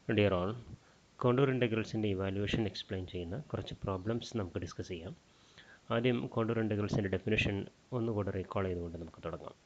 Dear all contour ഇൻ്റഗ്രൽസിൻ്റെ evaluation explain ചെയ്യുന്ന കുറച്ച് പ്രോബ്ലംസ് നമുക്ക് ഡിസ്കസ് ചെയ്യാം ആദ്യം കോണ്ടൂർ ഇൻ്റഗ്രൽസിൻ്റെ ഡെഫിനിഷൻ ഒന്നുകൂടെ റീകോൾ ചെയ്തുകൊണ്ട് നമുക്ക് തുടങ്ങാം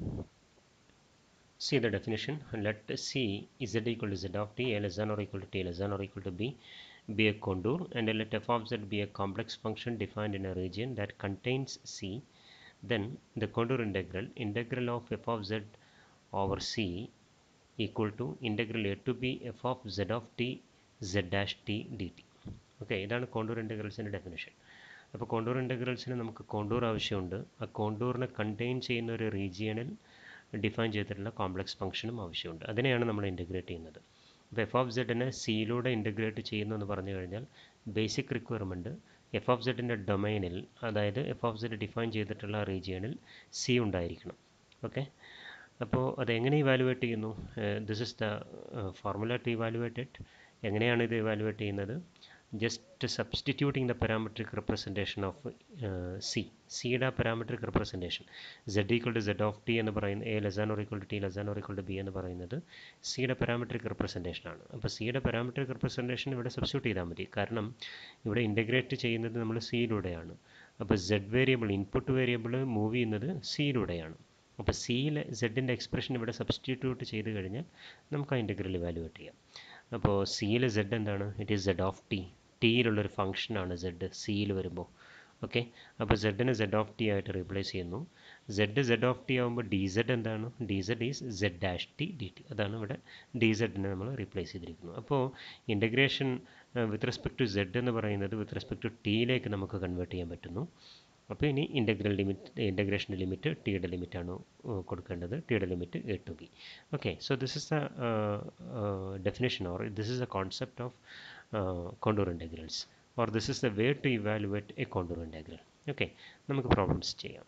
See the definition. Let C z equal to z of t, a less than or equal to t less than or equal to b be a contour and let f of z be a complex function defined in a region that contains C. Then the contour integral, integral of f of z over c equal to integral a to b f of z of t z dash t dt. Okay ഇതാണ് contour ഇൻ്റഗ്രൽസിൻ്റെ definition അപ്പോൾ contour ഇൻ്റഗ്രൽസിന് നമുക്ക് contour ആവശ്യമുണ്ട് ആ കോണ്ടൂറിനെ contain ചെയ്യുന്ന ഒരു റീജിയണിൽ ഡിഫൈൻ ചെയ്തിട്ടുള്ള കോംപ്ലക്സ് ഫംഗ്ഷനും ആവശ്യമുണ്ട് അതിനെയാണ് നമ്മൾ ഇൻ്റഗ്രേറ്റ് ചെയ്യുന്നത് അപ്പോൾ എഫ് ഓഫ് സെഡിനെ സിയിലൂടെ ഇൻ്റഗ്രേറ്റ് ചെയ്യുന്നു എന്ന് പറഞ്ഞു കഴിഞ്ഞാൽ ബേസിക് റിക്വയർമെൻറ്റ് എഫ് ഓഫ് സെഡിൻ്റെ ഡൊമൈനിൽ അതായത് എഫ് ഓഫ് സെഡ് ഡിഫൈൻ ചെയ്തിട്ടുള്ള റീജിയണിൽ സി ഉണ്ടായിരിക്കണം ഓക്കെ അപ്പോൾ അതെങ്ങനെ ഇവാലുവേറ്റ് ചെയ്യുന്നു this is the formula to evaluate it എങ്ങനെയാണ് ഇത് ഇവാലുവേറ്റ് ചെയ്യുന്നത് just substituting the parametric representation of C സിയുടെ parametric representation Z equal to Z of T എന്ന് പറയുന്ന A less than or equal to T less than or equal to B എന്ന് പറയുന്നത് സിയുടെ parametric representation ആണ് അപ്പോൾ സിയുടെ പാരാമെട്രിക് റെപ്രസെൻറ്റേഷൻ ഇവിടെ സബ്സ്റ്റിറ്റ്യൂട്ട് ചെയ്താൽ മതി കാരണം ഇവിടെ ഇൻ്റഗ്രേറ്റ് ചെയ്യുന്നത് നമ്മൾ സിയിലൂടെയാണ് അപ്പോൾ Z variable input variable move ചെയ്യുന്നത് സിയിലൂടെയാണ് അപ്പോൾ സിയിലെ സെഡിൻ്റെ എക്സ്പ്രഷൻ ഇവിടെ സബ്സ്റ്റിറ്റ്യൂട്ട് ചെയ്ത് കഴിഞ്ഞാൽ നമുക്ക് ആ ഇൻ്റഗ്രൽ ഇവാലുവേറ്റ് ചെയ്യാം അപ്പോൾ സിയിലെ സെഡ് എന്താണ് it is Z of T ടിയിലുള്ളൊരു ഫംഗ്ഷനാണ് സെഡ് സിയിൽ വരുമ്പോൾ ഓക്കെ അപ്പോൾ സെഡിനെ സെഡ് ഓഫ് ടി ആയിട്ട് റീപ്ലേസ് ചെയ്യുന്നു സെഡ് സെഡ് ഓഫ് ടി ആകുമ്പോൾ ഡി സെഡ് എന്താണ് D Z is Z dash T D T അതാണ് ഇവിടെ ഡി സെഡിനെ നമ്മൾ റീപ്ലേസ് ചെയ്തിരിക്കുന്നു അപ്പോൾ integration with respect to Z എന്ന് പറയുന്നത് വിത്ത് റെസ്പെക്ട് ടു ടിയിലേക്ക് നമുക്ക് കൺവേർട്ട് ചെയ്യാൻ പറ്റുന്നു അപ്പോൾ ഇനി ഇൻ്റഗ്രൽ ലിമിറ്റ് ഇൻ്റഗ്രേഷൻ്റെ ലിമിറ്റ് ടിയുടെ ലിമിറ്റാണ് കൊടുക്കേണ്ടത് ടിയുടെ limit A to B okay so this is the definition or this is the concept of contour integrals or this is the way to evaluate a contour integral okay നമുക്ക് problems ചെയ്യാം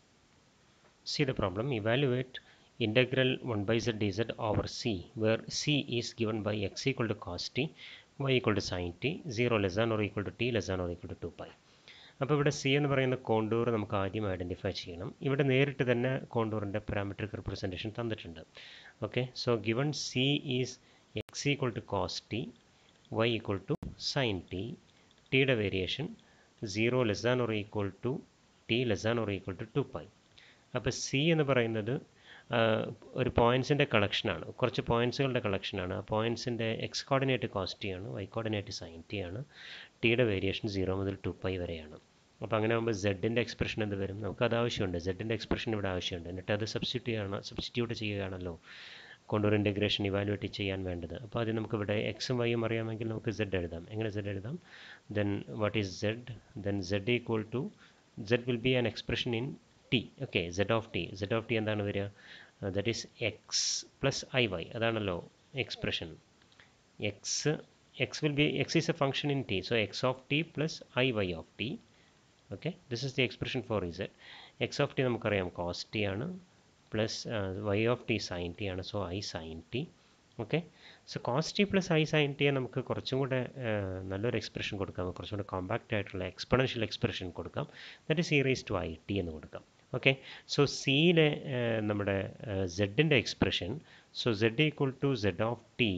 see the problem evaluate integral 1 by z dz over c where c is given by x equal to cos t y equal to sin t 0 less than or equal to t less than or equal to 2 pi അപ്പോൾ ഇവിടെ C എന്ന് പറയുന്ന contour നമുക്ക് ആദ്യം identify ചെയ്യണം ഇവിടെ നേരിട്ട് തന്നെ കോണ്ടൂറിൻ്റെ പാരാമെട്രിക് റിപ്രസെൻറ്റേഷൻ തന്നിട്ടുണ്ട് okay so given C is X equal to cos T Y equal to sine T ടിയുടെ variation zero less than or equal to T less than or equal to two pi അപ്പോൾ C എന്ന് പറയുന്നത് ഒരു പോയിൻസിൻ്റെ കളക്ഷനാണ് കുറച്ച് പോയിൻസുകളുടെ കളക്ഷനാണ് ആ പോയിൻസിൻ്റെ എക്സ് കോർഡിനേറ്റ് കോസ്റ്റ് ടി ആണ് വൈ കോർഡിനേറ്റ് സൈൻ ടി ആണ് ടിയുടെ വേരിയേഷൻ സീറോ മുതൽ ടു പൈ വരെയാണ് അപ്പോൾ അങ്ങനെ ആകുമ്പോൾ സെഡിൻ്റെ എക്സ്പ്രഷൻ എന്ത് വരും നമുക്ക് അത് ആവശ്യമുണ്ട് സെഡിൻ്റെ എക്സ്പ്രഷൻ ഇവിടെ ആവശ്യമുണ്ട് എന്നിട്ട് അത് സബ്സ്റ്റിറ്റ്യൂട്ട് ചെയ്യണം സബ്സ്റ്റിറ്റ്യൂട്ട് ചെയ്യുകയാണല്ലോ കൊണ്ടൂർ ഇൻ്റഗ്രേഷൻ ഇവാലുവേറ്റ് ചെയ്യാൻ വേണ്ടത് അപ്പോൾ ആദ്യം നമുക്ക് ഇവിടെ എക്സും വൈയും അറിയാമെങ്കിൽ നമുക്ക് സെഡ് എഴുതാം എങ്ങനെ സെഡ് എഴുതാം then what is Z then Z equal to Z will be an expression in T okay Z of T Z of T എന്താണ് വരിക that is X plus I Y അതാണല്ലോ expression X X will be X is a function in T so X of T plus I Y of T okay this is the expression for Z X of T നമുക്കറിയാം cos T ആണ് plus Y of T sine T ആണ് so I sine T okay so cos T plus I sine ടിയെ നമുക്ക് കുറച്ചും കൂടെ നല്ലൊരു expression കൊടുക്കാം കുറച്ചും കൂടെ കോമ്പാക്റ്റ് ആയിട്ടുള്ള എക്സ്പൊണൻഷ്യൽ എക്സ്പ്രഷൻ കൊടുക്കാം that is E raise to I T എന്ന് കൊടുക്കാം ഓക്കെ സോ സിയിലെ നമ്മുടെ സെഡിൻ്റെ expression so Z equal to Z of T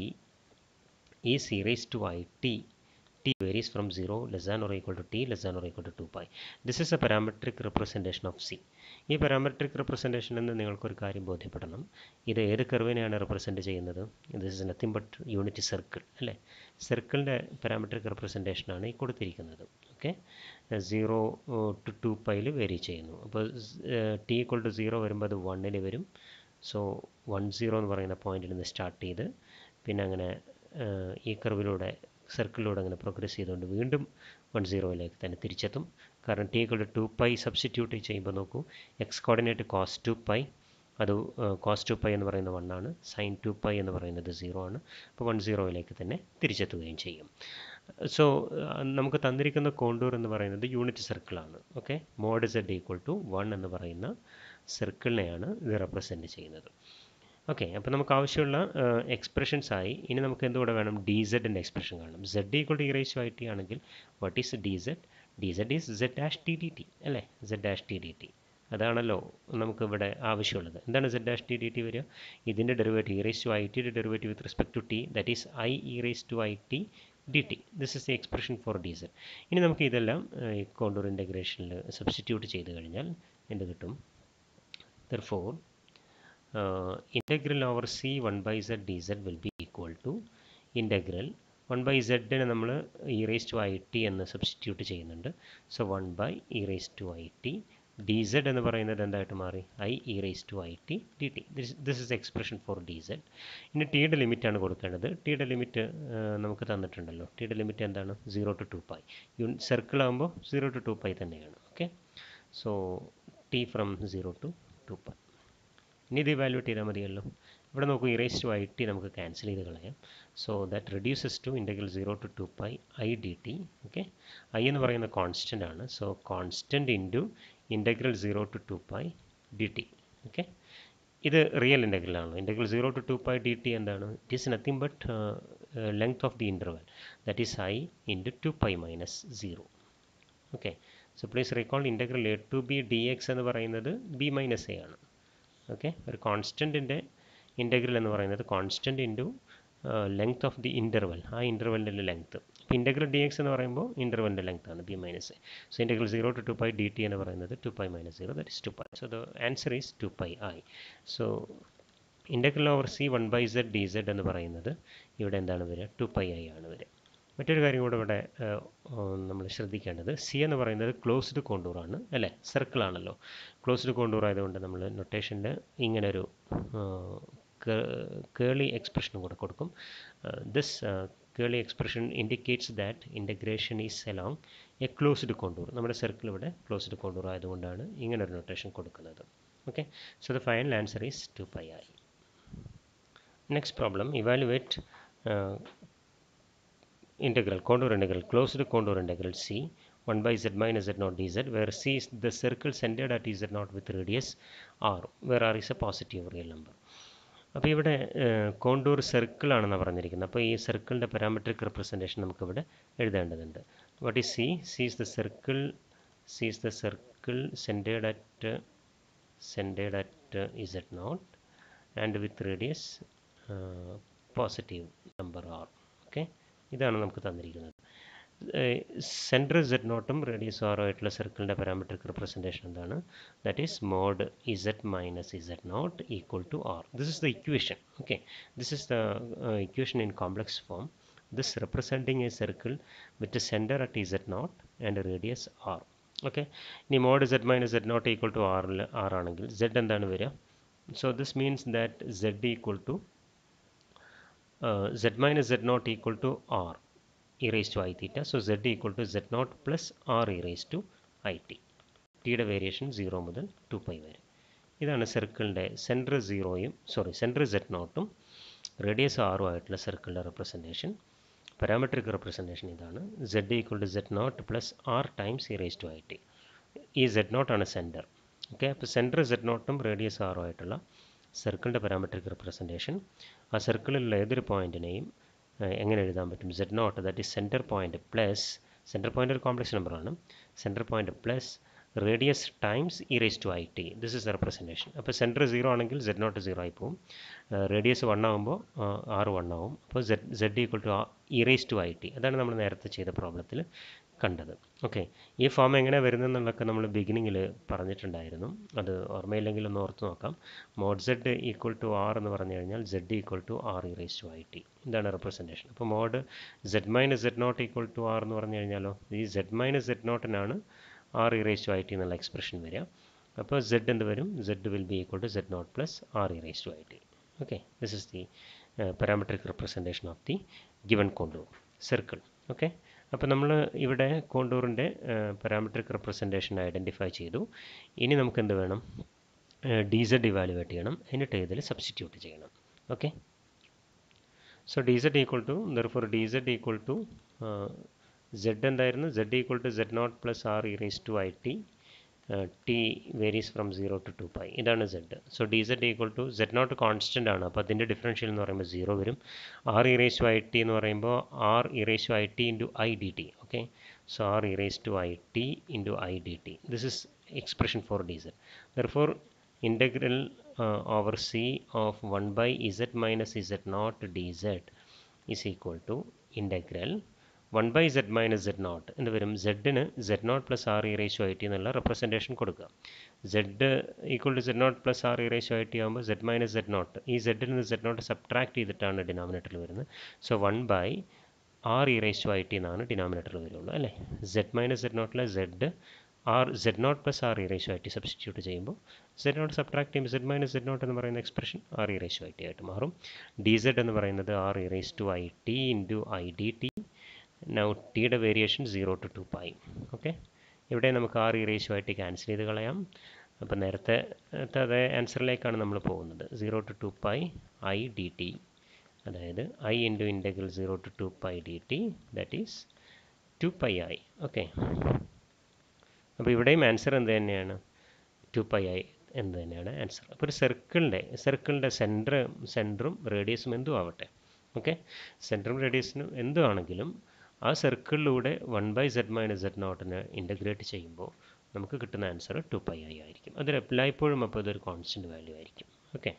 ഈ E raise to I T t varies from 0 less than or equal to t less than or equal to 2 pi. This is a parametric representation of c. ഈ parametric representation എന്ന് നിങ്ങൾക്കൊരു കാര്യം ബോധ്യപ്പെടണം ഇത് ഏത് കർവിനെയാണ് represent ചെയ്യുന്നത് this is nothing but unit circle അല്ലേ സർക്കിളിൻ്റെ പാരാമെട്രിക് റെപ്രസെൻറ്റേഷനാണ് ഈ കൊടുത്തിരിക്കുന്നത് ഓക്കെ സീറോ ടു ടു പൈയിൽ വേരി ചെയ്യുന്നു അപ്പോൾ ടി ഈക്വൾ ടു സീറോ വരുമ്പോൾ അത് വണ്ണിൽ വരും സോ വൺ സീറോ എന്ന് പറയുന്ന പോയിന്റിൽ നിന്ന് സ്റ്റാർട്ട് ചെയ്ത് പിന്നെ അങ്ങനെ ഈ കർവിലൂടെ സർക്കിളിലൂടെ അങ്ങനെ പ്രോഗ്രസ് ചെയ്തുകൊണ്ട് വീണ്ടും വൺ സീറോയിലേക്ക് തന്നെ തിരിച്ചെത്തും കാരണം T equal to pi substitute ചെയ്യുമ്പോൾ നോക്കൂ X coordinate cos two pi അത് കോസ് ടു പൈ എന്ന് പറയുന്ന വൺ ആണ് സൈൻ ടു പൈ എന്ന് പറയുന്നത് സീറോ ആണ് അപ്പോൾ വൺ സീറോയിലേക്ക് തന്നെ തിരിച്ചെത്തുകയും ചെയ്യും സോ നമുക്ക് തന്നിരിക്കുന്ന കോണ്ടൂർ എന്ന് പറയുന്നത് യൂണിറ്റ് സർക്കിളാണ് okay mod Z equal to one എന്ന് പറയുന്ന സർക്കിളിനെയാണ് ഇത് റെപ്രസെൻറ്റ് ചെയ്യുന്നത് ഓക്കെ അപ്പോൾ നമുക്ക് ആവശ്യമുള്ള എക്സ്പ്രഷൻസ് ആയി ഇനി നമുക്ക് എന്തുകൂടെ വേണം ഡി സെഡിൻ്റെ എക്സ്പ്രഷൻ കാണണം Z equal to E raise I T ആണെങ്കിൽ what is D Z D Z is Z dash T D T അല്ലേ Z dash T D T അതാണല്ലോ നമുക്ക് ഇവിടെ ആവശ്യമുള്ളത് എന്താണ് Z dash T D T വരിക ഇതിൻ്റെ derivative E raise to I ടിയുടെ derivative with respect to T that is I E raise to I T D T this is the expression for D Z ഇനി നമുക്ക് ഇതെല്ലാം ഈ contour ഇൻ്റഗ്രേഷനിൽ substitute ചെയ്ത് കഴിഞ്ഞാൽ എന്ത് കിട്ടും therefore integral over C one by Z D Z will be equal to integral one by സെഡിന് നമ്മൾ E raise to I T എന്ന് സബ്സ്റ്റിറ്റ്യൂട്ട് ചെയ്യുന്നുണ്ട് so one by E raise to I T D Z എന്ന് പറയുന്നത് എന്തായിട്ട് മാറി I E raise to I T D T this is expression for D Z ഇനി ടിയുടെ ലിമിറ്റാണ് കൊടുക്കേണ്ടത് ടിയുടെ ലിമിറ്റ് നമുക്ക് തന്നിട്ടുണ്ടല്ലോ ടിയുടെ ലിമിറ്റ് എന്താണ് zero to two pi unit circle ആകുമ്പോൾ സീറോ ടു ടു പൈ തന്നെയാണ് okay so T from zero to two pi ഇനി ഇത് ഇവാലുവേറ്റ് ചെയ്താൽ മതിയല്ലോ ഇവിടെ നോക്കൂ ഇറേസ് ടു ഐ ടി നമുക്ക് ക്യാൻസൽ ചെയ്ത് കളയാം so that reduces to integral zero to two pi I D T okay I എന്ന് പറയുന്ന കോൺസ്റ്റൻ്റ് ആണ് so constant into integral zero to two pi D T okay ഇത് real ഇൻ്റഗ്രലാണ് integral zero to two pi D T എന്താണ് it is nothing but length of the interval that is I into two pi minus zero okay so please recall integral A to B D X എന്ന് പറയുന്നത് B minus A ആണ് okay ഒരു കോൺസ്റ്റൻറ്റിൻ്റെ integral എന്ന് പറയുന്നത് constant into length of the interval ആ ഇൻ്റർവലിൻ്റെ length ഇപ്പോൾ ഇൻ്റഗ്രൽ ഡി എക്സ് എന്ന് പറയുമ്പോൾ ഇൻ്റർവലിൻ്റെ ലെങ്ത് ആണ് B minus so integral zero to two pi D T എന്ന് പറയുന്നത് two pi minus zero that is two pi so the answer is two pi I so integral over C one by Z D Z എന്ന് പറയുന്നത് ഇവിടെ എന്താണ് വരിക to pi i ആണ് വരിക മറ്റൊരു കാര്യം കൂടെ ഇവിടെ നമ്മൾ ശ്രദ്ധിക്കേണ്ടത് സി എന്ന് പറയുന്നത് ക്ലോസ്ഡ് കോണ്ടൂറാണ് അല്ലേ സർക്കിൾ ആണല്ലോ ക്ലോസ്ഡ് കോണ്ടൂർ ആയതുകൊണ്ട് നമ്മൾ നൊട്ടേഷനിൽ ഇങ്ങനൊരു കേളി എക്സ്പ്രഷനും കൂടെ കൊടുക്കും this curly expression indicates that integration is along a closed contour നമ്മുടെ സർക്കിൾ ഇവിടെ ക്ലോസ്ഡ് കോണ്ടൂർ ആയതുകൊണ്ടാണ് ഇങ്ങനൊരു നൊട്ടേഷൻ കൊടുക്കുന്നത് okay so the final answer is two pi I next problem evaluate integral contour integral closed contour integral c 1 by z minus z naught dz where c is the circle centered at z naught with radius r where r is a positive real number അപ്പോൾ ഇവിടെ contour circle ആണെന്ന് പറഞ്ഞിരിക്കുന്നത് അപ്പോൾ ഈ സർക്കിളിൻ്റെ parametric representation നമുക്കിവിടെ എഴുതേണ്ടതുണ്ട് what is C C is the circle C is the circle centred at centred at Z naught and with radius positive number R okay ഇതാണ് നമുക്ക് തന്നിരിക്കുന്നത് സെൻറ്റർ സെഡ് നോട്ടും റേഡിയസ് ആറോ ആയിട്ടുള്ള സർക്കിളിൻ്റെ പാരാമെട്രിക് റിപ്രസെൻറ്റേഷൻ എന്താണ് that is mod Z minus Z naught equal to R this is the equation okay this is the equation in complex form this representing a circle with centre at Z naught and radius R okay ഇനി mod Z minus Z not equal to ആറിൽ R ആണെങ്കിൽ Z എന്താണ് വരിക so this means that Z equal to z minus z naught equal to r e raised to i theta. So z equal to z naught plus r e raised to i t. ടിയുടെ variation zero മുതൽ two pi വരെ ഇതാണ് സർക്കിളിൻ്റെ centre സീറോയും sorry centre Z നോട്ടും radius ആറും ആയിട്ടുള്ള സർക്കിളിൻ്റെ റെപ്രസെൻറ്റേഷൻ പാരാമെട്രിക് റെപ്രസെൻറ്റേഷൻ ഇതാണ് Z equal to Z not plus R times E raise to I T ഈ സെഡ് നോട്ടാണ് സെൻറ്റർ ഓക്കെ അപ്പോൾ സെൻറ്റർ സെഡ് നോട്ടും റേഡിയസ് ആറും ആയിട്ടുള്ള സർക്കിളിൻ്റെ പാരാമെട്രിക് റെപ്രസെൻറ്റേഷൻ ആ സർക്കിളിലുള്ള ഏതൊരു പോയിൻറ്റിനെയും എങ്ങനെ എഴുതാൻ പറ്റും z not that is centre point plus centre point ഒരു കോംപ്ലക്സ് നമ്പറാണ് centre point plus radius times E raise to I t this is the representation അപ്പോൾ സെൻറ്റർ സീറോ ആണെങ്കിൽ സെഡ് നോട്ട് സീറോ ആയി പോകും റേഡിയസ് വൺ ആകുമ്പോൾ r one ആവും അപ്പോൾ z z equal to e raise to I t അതാണ് നമ്മൾ നേരത്തെ ചെയ്ത പ്രോബ്ലത്തിൽ കണ്ടത് ഓക്കെ ഈ ഫോം എങ്ങനെ വരുന്നതെന്നുള്ളതൊക്കെ നമ്മൾ ബിഗിനിങ്ങിൽ പറഞ്ഞിട്ടുണ്ടായിരുന്നു അത് ഓർമ്മയില്ലെങ്കിൽ ഒന്ന് ഓർത്ത് നോക്കാം mod z equal to r എന്ന് പറഞ്ഞു കഴിഞ്ഞാൽ z equal to r e raise to I t ഇതാണ് റെപ്രസെൻറ്റേഷൻ അപ്പോൾ mod Z minus Z not equal to r എന്ന് പറഞ്ഞു കഴിഞ്ഞാലോ ഈ സെഡ് മൈനസ് സെഡ് നോട്ടിനാണ് r e raise to I t എന്നുള്ള എക്സ്പ്രഷൻ വരിക അപ്പോൾ സെഡ് എന്ത് വരും z will be equal to Z not plus r e raise to I t okay this is the parametric representation of the given contour circle okay അപ്പോൾ നമ്മൾ ഇവിടെ കോണ്ടൂറിൻ്റെ parametric representation identify ചെയ്തു ഇനി നമുക്ക് എന്ത് വേണം ഡി സെഡ് ഇവാലുവേറ്റ് ചെയ്യണം എന്നിട്ട് ഇതിൽ സബ്സ്റ്റിറ്റ്യൂട്ട് ചെയ്യണം okay so d z equal to therefore d z equal to z എന്തായിരുന്നു z equal to Z not plus r e raise to I t t varies from zero to two pi ഇതാണ് z so d z equal to Z not constant ആണ് അപ്പോൾ അതിൻ്റെ differential എന്ന് പറയുമ്പോൾ zero വരും r e raise to I T എന്ന് പറയുമ്പോൾ r e raise to I t into i D T okay so r e raise to I t into i D T this is expression for dz. Therefore, integral uh, over c of 1 by z minus z naught dz is equal to integral 1 by z minus z not എന്ന് വരും സെഡിന് z not plus r e raise to i t എന്നുള്ള representation കൊടുക്കുക z equal to z not plus r e raise to i t ആകുമ്പോൾ z minus z not ഈ സെഡിൽ നിന്ന് z not subtract ചെയ്തിട്ടാണ് ഡിനോമിനേറ്ററിൽ വരുന്നത് so one by r e raise to i t എന്നാണ് ഡിനോമിനേറ്ററിൽ വരുള്ളൂ അല്ലേ z മൈനസ് z നോട്ടിലെ z or z not plus r e raise to ആയിട്ട് സബ്സ്റ്റിറ്റ്യൂട്ട് ചെയ്യുമ്പോൾ സെഡ് നോട്ട് സബ്ട്രാക്ട് ചെയ്യുമ്പോൾ സെഡ് മൈനസ് സെഡ് നോട്ട് എന്ന് പറയുന്ന expression r e raise to i t ആയിട്ട് മാറും ഡി സെഡ് എന്ന് പറയുന്നത് r e raise to I t into i D t now ടിയുടെ variation zero to two pi okay ഇവിടെ നമുക്ക് ആർ ഇ റേഷ്യോ ആയിട്ട് ക്യാൻസൽ ചെയ്ത് കളയാം അപ്പോൾ നേരത്തെ അതേ ആൻസറിലേക്കാണ് നമ്മൾ പോകുന്നത് zero to two pi I D t അതായത് i into integral zero to two pi D t that is two pi i okay അപ്പോൾ ഇവിടെയും ആൻസർ എന്ത് തന്നെയാണ് ടു പൈ ഐ എന്ന് തന്നെയാണ് ആൻസർ അപ്പോൾ ഒരു സർക്കിളിൻ്റെ സർക്കിളിൻ്റെ സെൻറ്റർ സെൻറ്ററും റേഡിയസും എന്തും ആവട്ടെ ഓക്കെ സെൻറ്ററും റേഡിയസിനും എന്തും ആണെങ്കിലും ആ സർക്കിളിലൂടെ one by z minus z നോട്ടിനെ ഇൻ്റഗ്രേറ്റ് ചെയ്യുമ്പോൾ നമുക്ക് കിട്ടുന്ന ആൻസർ ടു പൈ ഐ ആയിരിക്കും അതിൽ എല്ലായ്പ്പോഴും അപ്പോൾ ഇതൊരു കോൺസ്റ്റൻറ്റ് വാല്യൂ ആയിരിക്കും ഓക്കെ